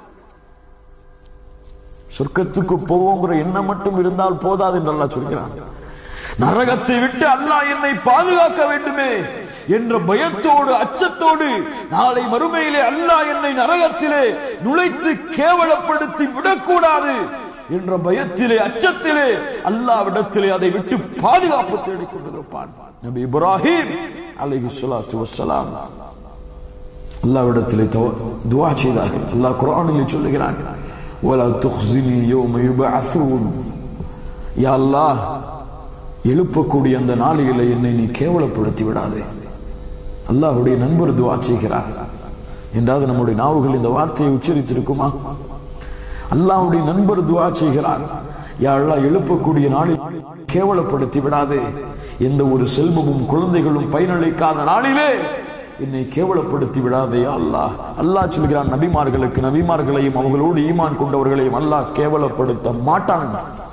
சொர்க்கத்துக்கு போவோங்கிற எண்ணம் மட்டும் இருந்தால் போதாது என்று அல்லாஹ் சொல்கிறான் நரகத்தை விட்டு அல்லாஹ் என்னை பாதுகாக்க வேண்டுமே என்ற பயத்தோடு அச்சத்தோடு நாளை மறுமையிலே அல்லாஹ் என்னை நரகத்திலே நுழைத்து கேவலப்படுத்தி விடக்கூடாது என்ற பயத்திலே அச்சத்திலே அல்லாவிடத்திலே அதை விட்டு பாதுகாப்பு தேடிக் கொண்டிருப்பான் நபி இப்ராஹிம் அலைஹி ஸலாத்து வஸ்ஸலாம் அல்லாவிடத்திலே துஆ செய்தார்கள் அல்லாஹ் குர்ஆனிலே சொல்லுகிறான் வலா துக்ஸினி யௌம யுபஅஸூன் யா அல்லாஹ் எழுப்பக்கூடிய அந்த நாளிலே என்னை நீ கேவலப்படுத்தி விடாதே அல்லாஹுடைய நண்பர் துவா செய்கிறார் என்றாவது நம்முடைய நாவுகள் இந்த வார்த்தையை உச்சரித்திருக்குமா அல்லாஹுடைய நண்பர் துவா செய்கிறார் யா அல்லாஹ் எழுப்பக்கூடிய நாளில் கேவலப்படுத்தி விடாதே எந்த ஒரு செல்வமும் குழந்தைகளும் பயனளிக்காத நாளிலே என்னை கேவலப்படுத்தி விடாதே அல்லாஹ் அல்லாஹ் சொல்கிறான் நபிமார்களுக்கு நபிமார்களையும் அவர்களோடு ஈமான் கொண்டவர்களையும் அல்லாஹ் கேவலப்படுத்த மாட்டான்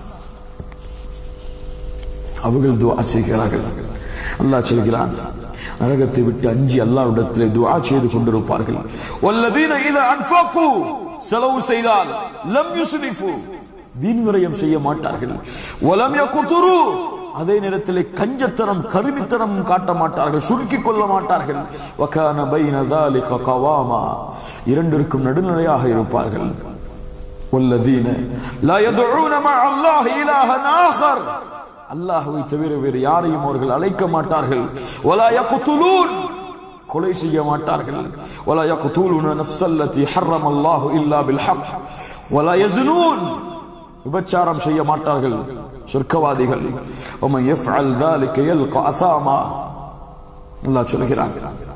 அவர்கள் துவா செய்கிறார்கள் அல்லாஹ் சொல்கிறான் நரகத்தை விட்டு அஞ்சி அல்லாவிடத்திலே துஆ செய்து கொண்டிருப்பார்கள் வல்லதீன இதா அன்ஃபகு செலவு செய்தால் லம் யுஸ்ரிஃபு வீண் விரயம் செய்ய மாட்டார்கள் வலம் யகுதுரு அதே நேரத்திலே கஞ்சத்தனம் கருமித்தனம் காட்ட மாட்டார்கள் சுருக்கிக் கொள்ள மாட்டார்கள் வகான பைன ذلك قواما இரண்டிற்கும் நடுநிலையாக இருப்பார்கள் والذين لا يدعون مع الله إلها آخر அல்லாஹுவை தவிர வேறு யாரையும் அவர்கள் அழைக்க மாட்டார்கள் ولا يقتلون கொலை செய்ய மாட்டார்கள் ولا يقتلون نفس التي حرم الله الا بالحق ولا يزنون விபச்சாரம் செய்ய மாட்டார்கள் சொர்க்கவாதிகள் ومن يفعل ذلك يلقى اثاما அல்லாஹ் சொல்கிறான்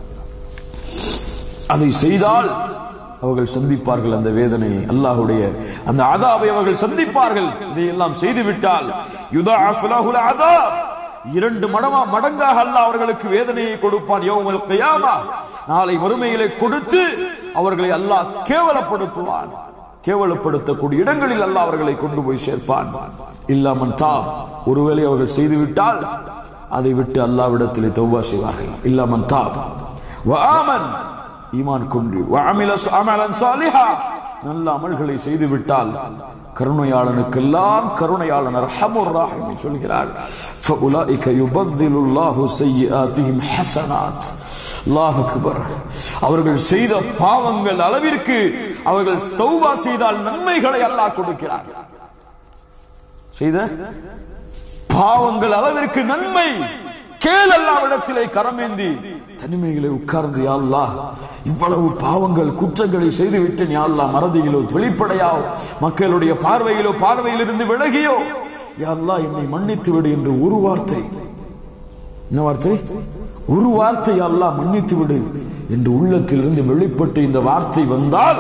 அதை செய்தால் அவர்கள் சந்திப்பார்கள் அந்த வேதனையை அல்லாஹுடைய அந்த அதாவை அவர்கள் சந்திப்பார்கள் இதையெல்லாம் செய்துவிட்டால் யுதாஃபு லஹுல் அதாப் இரண்டு மடமா மடங்காக அல்லாஹ் அவர்களுக்கு வேதனையை கொடுப்பான் யௌமல் கியாமா நாளை மறுமையிலே கொடுத்து அவர்களை அல்லாஹ் கேவலப்படுத்துவான் கேவலப்படுத்தக்கூடிய இடங்களில் அல்லாஹ் அவர்களை கொண்டு போய் சேர்ப்பான் இல்லாமன் தா ஒருவேளை அவர்கள் செய்துவிட்டால் அதை விட்டு அல்லாவிடத்திலே தௌபா செய்வார்கள் இல்லாமன் தா வஆமன் ஈமான் கொண்டு வஅமில அமலன் சாலிஹா நல்ல அமல்களை செய்து விட்டால் கருணையாளனுக்கெல்லாம் கருணையாளன் ரஹமுர் ராஹிம் சொல்கிறார் فاولئك يبدل الله سيئاتهم حسنات அல்லாஹ் அக்பர் அவர்கள் செய்த பாவங்கள் அளவிற்கு அவர்கள் தௌபா செய்தால் நன்மைகளை அல்லாஹ் கொடுக்கிறார் செய்த பாவங்கள் அளவிற்கு நன்மை கேள் அல்லாவிடத்திலே கரமேந்தி தனிமையிலே உட்கார்ந்து யா அல்லாஹ் இவ்வளவு பாவங்கள் குற்றங்களை செய்து விட்டேன் யா அல்லாஹ் மறதியிலோ வெளிப்படையோ மக்களுடைய பார்வையிலோ பார்வையிலிருந்து விலகியோ யா அல்லாஹ் என்னை மன்னித்து விடு என்று ஒரு வார்த்தை என்ன வார்த்தை ஒரு வார்த்தை யா அல்லாஹ் மன்னித்து விடு என்று உள்ளத்திலிருந்து வெளிப்பட்டு இந்த வார்த்தை வந்தால்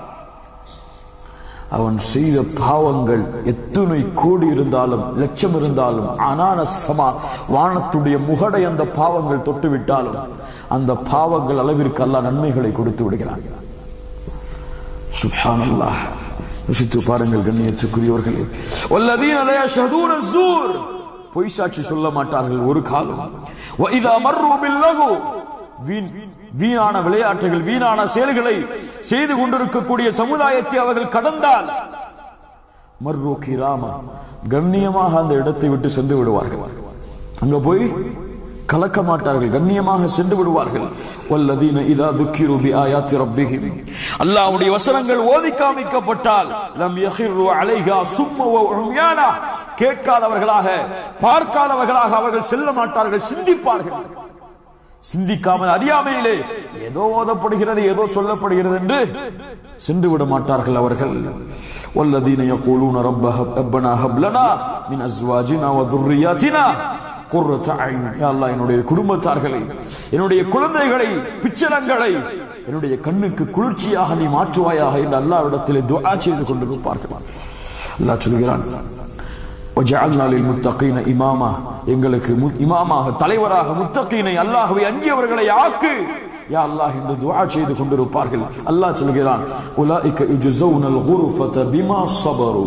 அவன் செய்த பாவங்கள் எத்தனை கோடி இருந்தாலும் லட்சம் இருந்தாலும் அனான சமா வானத்துடைய முகடை அந்த பாவங்கள் தொட்டு விட்டாலும் அந்த பாவங்கள் அளவிற்கு அல்லாஹ் நன்மைகளை கொடுத்து விடுகிறான் சுப்ஹானல்லாஹ் யோசித்து பாருங்கள் கண்ணியத்துக்குரியவர்களே வல்லதீன லா யஷ்ஹதூன ஸூர் பொய் சாட்சி சொல்ல மாட்டார்கள் ஒரு காலம் வஇதா மர்ரு பில்லகு வீண் வீணான விளையாட்டுகள் வீணான செயல்களை செய்து கொண்டிருக்கக்கூடிய சமுதாயத்தை அவர்கள் கடந்தால் மர்ரோ கிராமா கண்ணியமாக அந்த இடத்தை விட்டு சென்று விடுவார்கள் அங்க போய் கலக்க மாட்டார்கள் கண்ணியமாக சென்று விடுவார்கள் வல்லதீன இதா துக்கிரு பி ஆயாத்தி ரப்பிஹிம் அல்லாஹ்வுடைய வசனங்கள் ஓதி காமிக்கப்பட்டால் லம் யஹிரு அலைஹா சும்ம வ உம்யானா கேட்காதவர்களாக பார்க்காதவர்களாக அவர்கள் செல்ல மாட்டார்கள் சிந்திப்பார்கள் சிந்திக்காமல் அறியாமையிலே ஏதோ ஓதப்படுகிறது ஏதோ சொல்லப்படுகிறது என்று சென்று விட மாட்டார்கள் அவர்கள் والذين يقولون رب هب- ربنا هب لنا من ازواجنا وذرياتنا قرة اعين يا الله என்னுடைய குடும்பத்தார்களை என்னுடைய குழந்தைகளை பிச்சலங்களை என்னுடைய கண்ணுக்கு குளிர்ச்சியாக நீ மாற்றுவாயாக என்று அல்லாஹ்விடத்திலே துஆ செய்து கொண்டிருப்பார்கள் அல்லாஹ் சொல்கிறான் وجعلنا للمتقين இமாமா எங்களுக்கு மு- இமாமாக தலைவராக முத்தகீனை அல்லாஹ்வை அஞ்சியவர்களை ஆக்கு யா அல்லாஹ் என்று துஆ செய்து கொண்டிருப்பார்கள் அல்லாஹ் சொல்கிறான் உலாயிக யுஜ்ஸவுனல் குர்ஃபத பிமா ஸபரு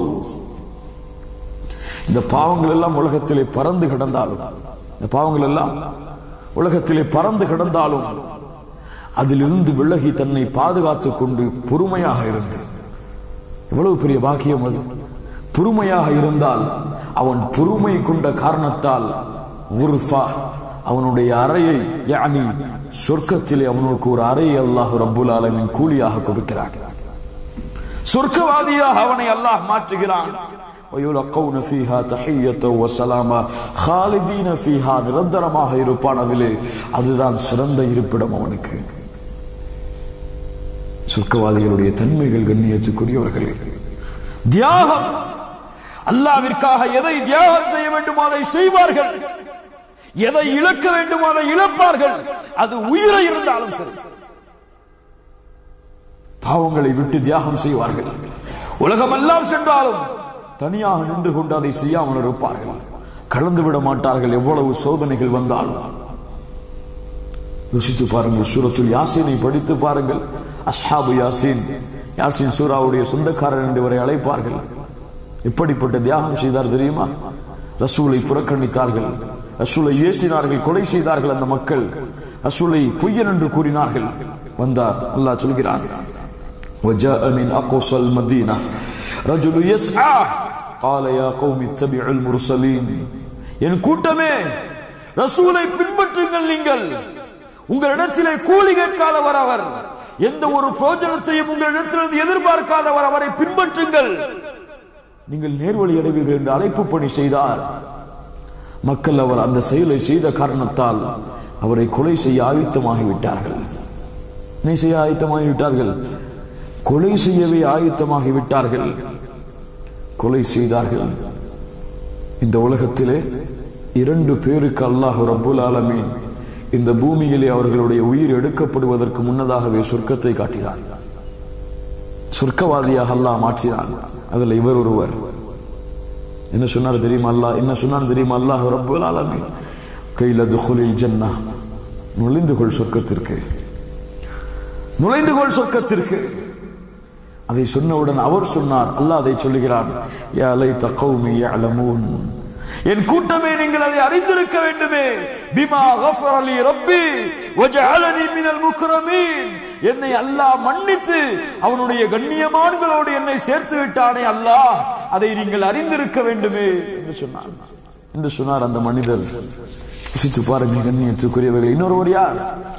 இந்த பாவங்கள் எல்லாம் உலகத்திலே பறந்து கிடந்தாலும் இந்த பாவங்கள் எல்லாம் உலகத்திலே பறந்து கிடந்தாலும் அதிலிருந்து விலகி தன்னை பாதுகாத்துக் கொண்டு பொறுமையாக இருந்து எவ்வளவு பெரிய பாக்கியம் அது பொறுமையாக இருந்தால் அவன் பொறுமை கொண்ட காரணத்தால் உர்ஃபா அவனுடைய அறையை யானி சொர்க்கத்திலே அவனுக்கு ஒரு அறையை அல்லாஹ் ரப்புல் ஆலமின் கூலியாக கொடுக்கிறான் சொர்க்கவாதியாக அவனை அல்லாஹ் மாற்றுகிறான் ويلقون فيها تحية وسلاما خالدين فيها நிரந்தரமாக இருப்பான் அதிலே அதுதான் சிறந்த இருப்பிடம் அவனுக்கு சொர்க்கவாதிகளுடைய தன்மைகள் கண்ணியத்துக்குரியவர்களே தியாகம் அல்லாவிற்காக எதை தியாகம் செய்ய வேண்டுமோ அதை செய்வார்கள் எதை இழக்க வேண்டுமோ அதை இழப்பார்கள் அது உயிரை இருந்தாலும் சரி பாவங்களை விட்டு தியாகம் செய்வார்கள் உலகமெல்லாம் சென்றாலும் தனியாக நின்று கொண்டு அதை செய்யாமல் இருப்பார்கள் கலந்து விட மாட்டார்கள் எவ்வளவு சோதனைகள் வந்தாலும் யோசித்து பாருங்கள் சூரத்துல் யாசீனை படித்து பாருங்கள் அஸ்ஹாபு யாசீன் யாசீன் சூராவுடைய சொந்தக்காரர் என்று வரை அழைப்பார்கள் எப்படிப்பட்ட தியாகம் செய்தார் தெரியுமா ரசூலை புறக்கணித்தார்கள் ரசூலை ஏசினார்கள் கொலை செய்தார்கள் அந்த மக்கள் ரசூலை பொய்யன் என்று கூறினார்கள் வந்தார் அல்லாஹ் சொல்கிறான் وجاء من أقصى المدينة رجل يسعى قال يا قوم اتبعوا المرسلين என் கூட்டமே ரசூலை பின்பற்றுங்கள் நீங்கள் உங்களிடத்திலே கூலி கேட்காதவர் அவர் எந்த ஒரு பிரோஜனத்தையும் உங்களிடத்திலிருந்து எதிர்பார்க்காதவர் அவரை பின்பற்றுங்கள் நீங்கள் நேர்வழி அடைவீர்கள் என்று அழைப்பு பணி செய்தார் மக்கள் அவர் அந்த செயலை செய்த காரணத்தால் அவரை கொலை செய்ய ஆயுத்தமாகிவிட்டார்கள் என்ன செய்ய ஆயுத்தமாகிவிட்டார்கள் கொலை செய்யவே ஆயுத்தமாகிவிட்டார்கள் கொலை செய்தார்கள் இந்த உலகத்திலே இரண்டு பேருக்கு அல்லாஹ் ரப்புல் ஆலமீன் இந்த பூமியிலே அவர்களுடைய உயிர் எடுக்கப்படுவதற்கு முன்னதாகவே சொர்க்கத்தை காட்டினார் சொர்க்கவாதியாக அல்லாஹ் மாற்றினான் அதுல இவர் ஒருவர் என்ன சொன்னார் தெரியுமா அல்லாஹ் என்ன சொன்னார் தெரியுமா அல்லாஹ் ரப்புல் ஆலமீன் கைல துகுலில் ஜன்னா நுழைந்து கொள் சொர்க்கத்திற்கு நுழைந்து கொள் சொர்க்கத்திற்கு அதை சொன்னவுடன் அவர் சொன்னார் அல்லாஹ் அதை சொல்லுகிறான் யா லைத கௌமி யஅலமூன் என் கூட்டமே நீங்கள் அதை அறிந்திருக்க வேண்டுமே பிமா கஃபர லி ரப்பி வஜஅலனி மினல் முக்ரமீன் என்னை அல்லாஹ் மன்னித்து அவனுடைய கண்ணியமான்களோடு என்னை சேர்த்து விட்டானே அல்லாஹ் அதை நீங்கள் அறிந்திருக்க வேண்டுமே என்று சொன்னார் என்று சொன்னார் அந்த மனிதர் யோசித்து பாருங்கள் கண்ணியத்துக்குரியவர்கள் இன்னொருவர் யார்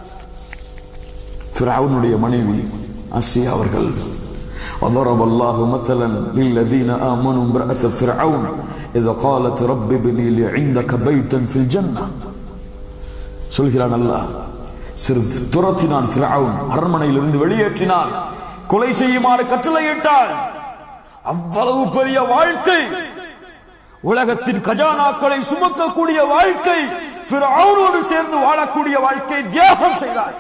ஃபிரௌனுடைய மனைவி ஆசியா அவர்கள் وضرب الله مثلا للذين آمنوا امرأة فرعون إذا قالت رب ابني لي عندك بيتا في الجنة சொல்கிறான் அல்லாஹ் சிறு துரத்தினான் ஃபிரௌன் அரண்மனையிலிருந்து வெளியேற்றினான் கொலை செய்யுமாறு கட்டளையிட்டான் அவ்வளவு பெரிய வாழ்க்கை உலகத்தின் கஜானாக்களை சுமக்கக்கூடிய வாழ்க்கை ஃபிரௌனோடு சேர்ந்து வாழக்கூடிய வாழ்க்கை தியாகம் செய்தார்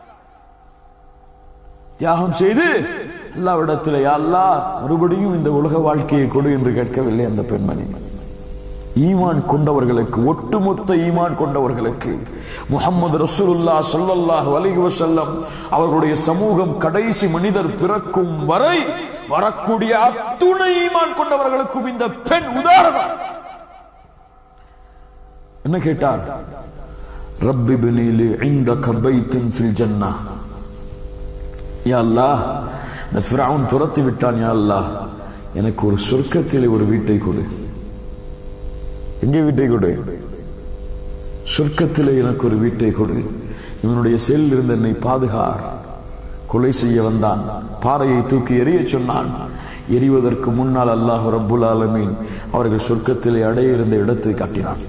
தியாகம் செய்து அல்லாவிடத்தில் அல்லா மறுபடியும் இந்த உலக வாழ்க்கையை கொடு என்று கேட்கவில்லை அந்த பெண்மணி ஈமான் கொண்டவர்களுக்கு ஒட்டுமொத்த ஈமான் கொண்டவர்களுக்கு முகமது ரசூலுல்லா சொல்லல்லாஹ் அலைஹி வஸல்லம் அவர்களுடைய சமூகம் கடைசி மனிதர் பிறக்கும் வரை வரக்கூடிய அத்துணை ஈமான் கொண்டவர்களுக்கும் இந்த பெண் உதாரணம் என்ன கேட்டார் ரப்பி பினிலி இந்தக பைத்தன் ஃபில் ஜன்னா யா அல்லாஹ் இந்த ஃபிரௌன் துரத்தி விட்டான் யா அல்லாஹ் எனக்கு ஒரு சொர்க்கத்திலே ஒரு வீட்டை கொடு எங்கே வீட்டை கொடு சொர்க்கத்திலே எனக்கு ஒரு வீட்டை கொடு இவனுடைய செயலில் இருந்து என்னை பாதுகார் கொலை செய்ய வந்தான் பாறையை தூக்கி எறிய சொன்னான் எரிவதற்கு முன்னால் அல்லாஹ் ரப்புல் ஆலமீன் அவர்கள் சொர்க்கத்திலே அடைய இருந்த இடத்தை காட்டினான்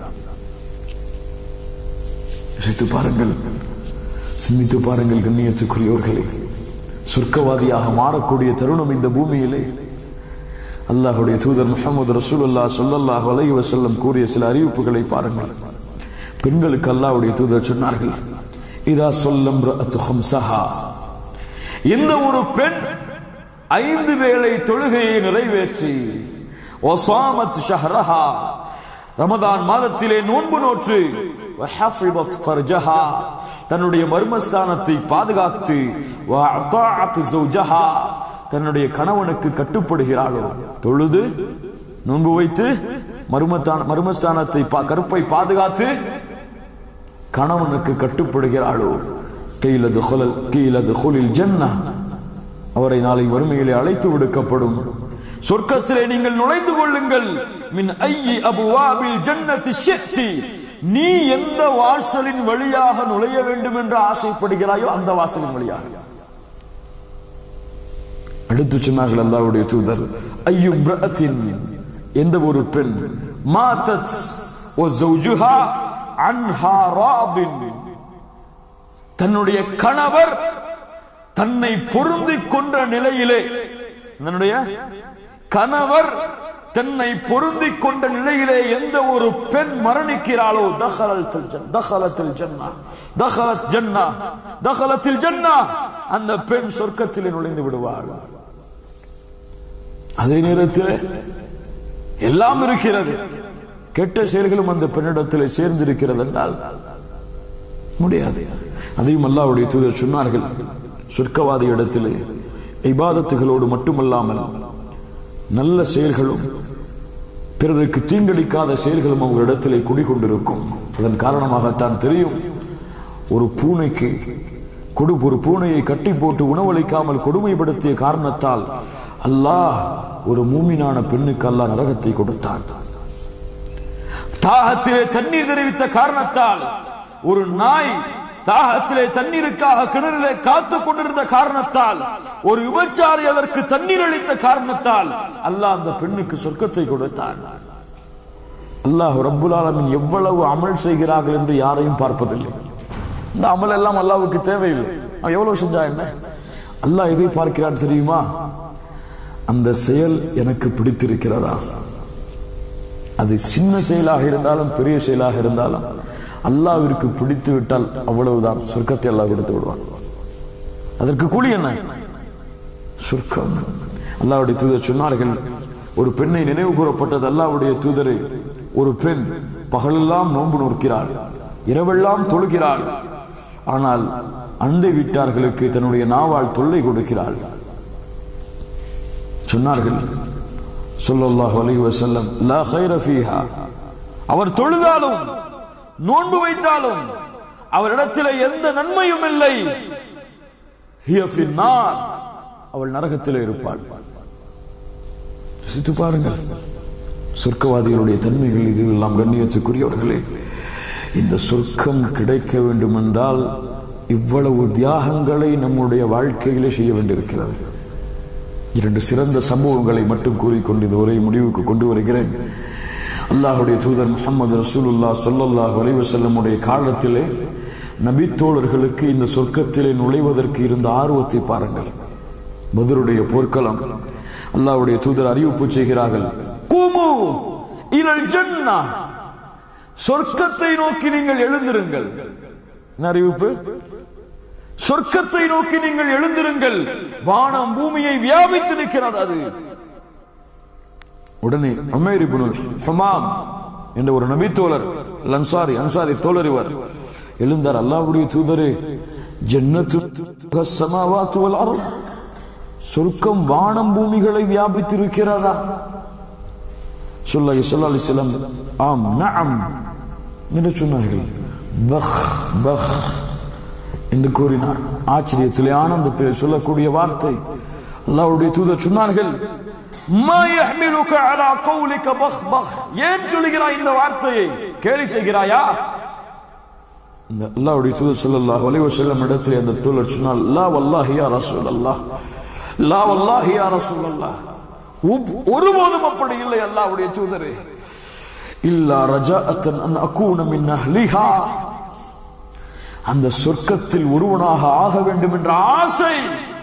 யோசித்து பாருங்கள் சிந்தித்து பாருங்கள் கண்ணியத்துக்குரியவர்களே சொர்க்கவாதியாக மாறக்கூடிய தருணம் இந்த பூமியிலே அல்லாஹுடைய தூதர் முகமது ரசூலுல்லா சொல்லல்லாஹ் அலைஹி வஸல்லம் கூறிய சில அறிவிப்புகளை பாருங்கள் பெண்களுக்கு அல்லாஹ்வுடைய தூதர் சொன்னார்கள் இதா சொல்லம் ஹம்சஹா இந்த ஒரு பெண் ஐந்து வேளை தொழுகையை நிறைவேற்றி ஒசாமத் ஷஹரஹா ரமதான் மாதத்திலே நோன்பு நோற்று வஹஃபிதத் ஃபர்ஜஹா தன்னுடைய மர்மஸ்தானத்தை பாதுகாத்து வஅதாஅத் ஜௌஜஹா தன்னுடைய கணவனுக்கு கட்டுப்படுகிறாளோ தொழுது நோன்பு வைத்து மர்மத்தான மர்மஸ்தானத்தை பா- கருப்பை பாதுகாத்து கணவனுக்கு கட்டுப்படுகிறாளோ கீழது ஹுலல் கீழது ஹுலில் ஜன்னா அவரை நாளை வறுமையிலே அழைப்பு விடுக்கப்படும் சொர்க்கத்திலே நீங்கள் நுழைந்து கொள்ளுங்கள் மின் ஐயி அபுவாபில் ஜன்னத்தி ஷித்தி நீ எந்த வாசலின் வழியாக நுழைய வேண்டும் என்று ஆசைப்படுகிறாயோ அந்த வாசலின் வழியாக அடுத்து சொன்னார்கள் அல்லாஹ்வுடைய தூதர் ஐயும் பிரஅத்தின் எந்த ஒரு பெண் மாதத் வ ஜௌஜுஹா அன்ஹா ராதின் தன்னுடைய கணவர் தன்னை பொருந்திக் கொண்ட நிலையிலே தன்னுடைய கணவர் தன்னை பொருந்திக் கொண்ட நிலையிலே எந்த ஒரு பெண் மரணிக்கிறாளோ தஹலத்தில் ஜன் தஹலத்தில் ஜன்னா தஹலத் ஜன்னா தஹலத்தில் ஜன்னா அந்த பெண் சொர்க்கத்திலே நுழைந்து விடுவாள் அதே நேரத்தில் எல்லாம் இருக்கிறது கெட்ட செயல்களும் அந்த பெண்ணிடத்திலே சேர்ந்திருக்கிறது என்றால் முடியாது அதையும் அல்லாஹ்வுடைய தூதர் சொன்னார்கள் சொர்க்கவாதி இடத்திலே இபாதத்துகளோடு மட்டுமல்லாமல் நல்ல செயல்களும் பிறருக்கு தீங்கடிக்காத செயல்களும் அவங்க இடத்திலே குடிகொண்டிருக்கும் அதன் காரணமாகத்தான் தெரியும் ஒரு பூனைக்கு கொடு ஒரு பூனையை கட்டி போட்டு உணவளிக்காமல் கொடுமைப்படுத்திய காரணத்தால் அல்லாஹ் ஒரு மூமினான பெண்ணுக்கு அல்லாஹ் நரகத்தை கொடுத்தான் தாகத்திலே தண்ணீர் தெரிவித்த காரணத்தால் ஒரு நாய் தாகத்திலே தண்ணீருக்காக கிணறிலே காத்து கொண்டிருந்த காரணத்தால் ஒரு விபச்சாரி அதற்கு தண்ணீர் அளித்த காரணத்தால் அல்லாஹ் அந்த பெண்ணுக்கு சொர்க்கத்தை கொடுத்தான் அல்லாஹ் ரப்புல் ஆலமீன் எவ்வளவு அமல் செய்கிறார்கள் என்று யாரையும் பார்ப்பதில்லை இந்த அமல் எல்லாம் அல்லாஹ்வுக்கு தேவையில்லை அவன் எவ்வளவு செஞ்சா என்ன அல்லாஹ் எதை பார்க்கிறான் தெரியுமா அந்த செயல் எனக்கு பிடித்திருக்கிறதா அது சின்ன செயலாக இருந்தாலும் பெரிய செயலாக இருந்தாலும் அல்லாவிற்கு பிடித்து விட்டால் அவ்வளவுதான் சொர்க்கத்தை அல்லாஹ் கொடுத்து விடுவான் அதற்கு கூலி என்ன சொர்க்கம் அல்லாவுடைய தூதர் சொன்னார்கள் ஒரு பெண்ணை நினைவு கூறப்பட்டது அல்லாவுடைய தூதரை ஒரு பெண் பகலெல்லாம் நோன்பு நோக்கிறாள் இரவெல்லாம் தொழுகிறாள் ஆனால் அண்டை வீட்டார்களுக்கு தன்னுடைய நாவால் தொல்லை கொடுக்கிறாள் சொன்னார்கள் ஸல்லல்லாஹு அலைஹி வஸல்லம் லா கைர ஃபீஹா அவர் தொழுதாலும் நோன்பு வைத்தாலும் அவரிடத்தில் எந்த நன்மையும் இல்லை ஹிய ஃபின்னார் அவள் நரகத்தில் இருப்பாள் யோசித்து பாருங்கள் சொர்க்கவாதிகளுடைய தன்மைகள் இது எல்லாம் கண்ணியத்துக்குரியவர்களே இந்த சொர்க்கம் கிடைக்க வேண்டும் என்றால் இவ்வளவு தியாகங்களை நம்முடைய வாழ்க்கையிலே செய்ய வேண்டியிருக்கிறது இரண்டு சிறந்த சம்பவங்களை மட்டும் கூறிக்கொண்டு இந்த உரை முடிவுக்கு கொண்டு வருகிறேன் அல்லாஹுடைய தூதர் முகமது ரசூலுல்லா சொல்லல்லாஹ் வலைவசல்லமுடைய காலத்திலே நபித்தோழர்களுக்கு இந்த சொர்க்கத்திலே நுழைவதற்கு இருந்த ஆர்வத்தை பாருங்கள் பதருடைய போர்க்களம் அல்லாஹ்வுடைய தூதர் அறிவிப்பு செய்கிறார்கள் குமு இலல் ஜன்னா சொர்க்கத்தை நோக்கி நீங்கள் எழுந்திருங்கள் என்ன அறிவிப்பு சொர்க்கத்தை நோக்கி நீங்கள் எழுந்திருங்கள் வானம் பூமியை வியாபித்து நிற்கிறது அது உடனே உமைர் இப்னுல் ஹுமாம் என்ற ஒரு நபி தோழர் அன்சாரி அன்சாரி தோழர் இவர் எழுந்தார் அல்லாஹ்வுடைய தூதரே ஜன்னத்து சமாவாத்து வல் அர்த் சொர்க்கம் வானம் பூமிகளை வியாபித்திருக்கிறதா சொல்லி சொல்லி செல்லம் ஆம் நஅம் என்று சொன்னார்கள் பஹ் பஹ் என்று கூறினார் ஆச்சரியத்திலே ஆனந்தத்தில் சொல்லக்கூடிய வார்த்தை அல்லாஹ்வுடைய தூதர் சொன்னார்கள் "மா யஹ்மிலுக அலா கௌலிக பஹ் பஹ்." ஏன் சொல்லுகிறாய் இந்த வார்த்தையை கேலி செய்கிறாயா இந்த அல்லாஹ்வுடைய தூதர் ஸல்லல்லாஹு அலைஹி வஸல்லம் இடத்தில் அந்த தூதர் சொன்னால் லா வல்லாஹி யா ரசூலல்லாஹ் லா வல்லாஹி யா ரசூலல்லாஹ் ஒப்- ஒருபோதும் அப்படி இல்லை அல்லாஹ்வுடைய தூதரே இல்லா ரஜாஅத்தன் அன் அகூன மின் அஹ்லிஹா அந்த சொர்க்கத்தில் ஒருவனாக ஆக வேண்டும் என்ற ஆசை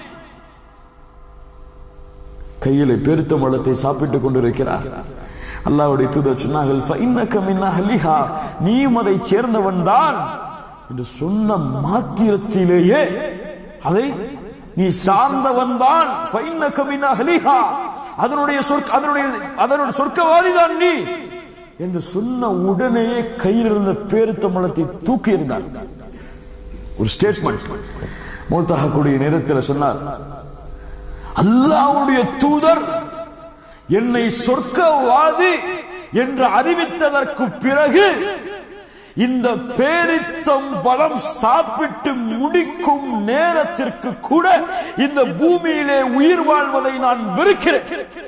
கையிலே பெருத்த மலத்தை சாப்பிட்டுக் கொண்டிருக்கிறார் அல்லாஹ்வுடைய தூதர் சொன்னார்கள் "ஃபஇன்னக மின் அஹ்லிஹா." நீயும் அதை சேர்ந்தவன் தான் என்று சொன்ன மாத்திரத்திலேயே அதை நீ சார்ந்தவன் தான் "ஃபஇன்னக மின் அஹ்லிஹா." அதனுடைய சொர்க்க அதனுடைய அதனுடைய சொர்க்கவாதி தான் நீ என்று சொன்ன உடனேயே கையில் இருந்த பேருத்த மலத்தை தூக்கி இருந்தார் ஒரு ஸ்டேட்மெண்ட் மூத்தாகக்கூடிய நேரத்தில் சொன்னார் அல்லாஹ்வுடைய தூதர் என்னை சொர்க்கவாதி என்று அறிவித்ததற்கு பிறகு இந்த பேரித்தம் பழம் சாப்பிட்டு முடிக்கும் நேரத்திற்கு கூட இந்த பூமியிலே உயிர் வாழ்வதை நான் வெறுக்கிறேன்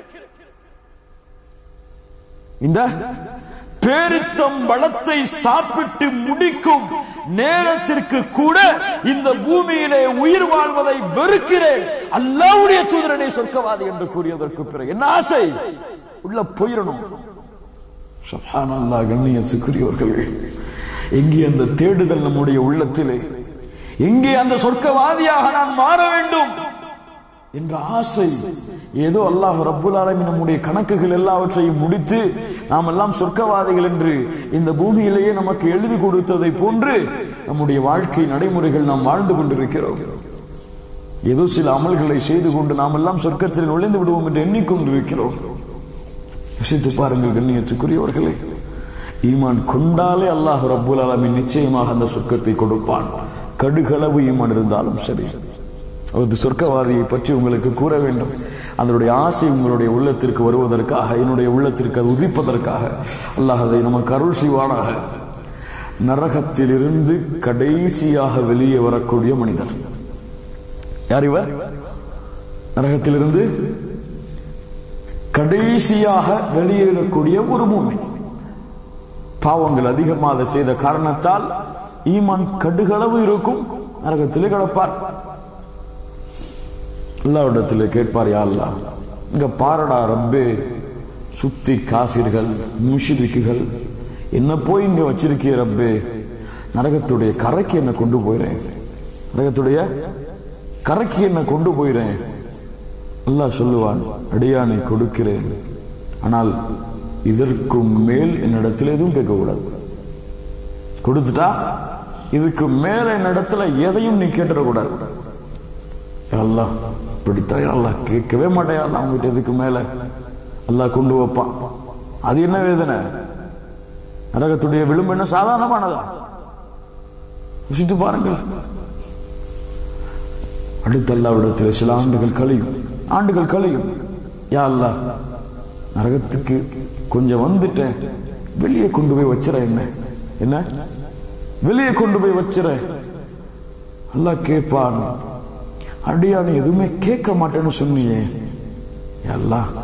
இந்த பேரித்தம் பழத்தை சாப்பிட்டு முடிக்கும் நேரத்திற்கு கூட இந்த பூமியிலே உயிர் வாழ்வதை வெறுக்கிறேன் அல்லாவுடைய தூதரனை சொர்க்கவாதி என்று கூறியதற்கு பிறகு என்ன ஆசை உள்ள போயிடணும் சுப்ஹானல்லாஹ் கண்ணியத்துக்குரியவர்களே எங்கே அந்த தேடுதல் நம்முடைய உள்ளத்திலே எங்கே அந்த சொர்க்கவாதியாக நான் மாற வேண்டும் என்ற ஆசை ஏதோ அல்லாஹ் ரப்புல் ஆலமீன் நம்முடைய கணக்குகள் எல்லாவற்றையும் முடித்து நாம் எல்லாம் சொர்க்கவாதிகள் என்று இந்த பூமியிலேயே நமக்கு எழுதி கொடுத்ததை போன்று நம்முடைய வாழ்க்கை நடைமுறைகள் நாம் வாழ்ந்து கொண்டிருக்கிறோம் ஏதோ சில அமல்களை செய்து கொண்டு நாம் எல்லாம் சொர்க்கத்தில் நுழைந்து விடுவோம் என்று எண்ணிக்கொண்டிருக்கிறோம் யோசித்து பாருங்கள் கண்ணியத்துக்குரியவர்களே ஈமான் கொண்டாலே அல்லாஹ் ரப்புல் ஆலமீன் நிச்சயமாக அந்த சொர்க்கத்தை கொடுப்பான் கடுகளவு ஈமான் இருந்தாலும் சரி ஒரு சொர்க்கவாதியை பற்றி உங்களுக்கு கூற வேண்டும் அதனுடைய ஆசை உங்களுடைய உள்ளத்திற்கு வருவதற்காக என்னுடைய உள்ளத்திற்கு அது உதிப்பதற்காக அல்லாஹ் அதை நமக்கு அருள் செய்வானாக நரகத்திலிருந்து கடைசியாக வெளியே வரக்கூடிய மனிதர் யார் இவர் நரகத்திலிருந்து கடைசியாக வெளியேறக்கூடிய ஒரு மூமி பாவங்கள் அதிகமாக செய்த காரணத்தால் ஈமான் கடுகளவு இருக்கும் நரகத்திலே கிடப்பார் அல்லாவிடத்தில் கேட்பார் யா அல்லாஹ் இங்க பாரடா ரப்பே சுத்தி காஃபிர்கள் முஷிரிக்குகள் என்ன போய் இங்க வச்சிருக்கிய ரப்பே நரகத்துடைய கரைக்கு என்ன கொண்டு போயிறேன் நரகத்துடைய கரைக்கு என்ன கொண்டு போயிறேன் அல்லாஹ் சொல்லுவான் அடியானை கொடுக்கிறேன் ஆனால் இதற்கு மேல் என்னிடத்தில் எதுவும் கேட்கக்கூடாது கொடுத்துட்டா இதுக்கு மேல என்னிடத்துல எதையும் நீ கேட்டுடக்கூடாது அல்லாஹ் பிடித்தா அல்லாஹ் கேட்கவே மாட்டேன் அல்லாஹ் அவங்ககிட்ட இதுக்கு மேல அல்லாஹ் கொண்டு வைப்பான் அது என்ன வேதனை நரகத்துடைய விளிம்பு என்ன சாதாரணமானதா யோசித்து பாருங்கள் அடுத்த அல்லாவிடத்தில் சில ஆண்டுகள் கழியும் ஆண்டுகள் கழியும் யா அல்லாஹ் நரகத்துக்கு கொஞ்சம் வந்துட்டேன் வெளியே கொண்டு போய் வச்சிர என்ன என்ன வெளியே கொண்டு போய் வச்சிர அல்லாஹ் கேட்பான் அடியானு எதுவுமே கேட்க மாட்டேன்னு சொன்னியே யா அல்லாஹ்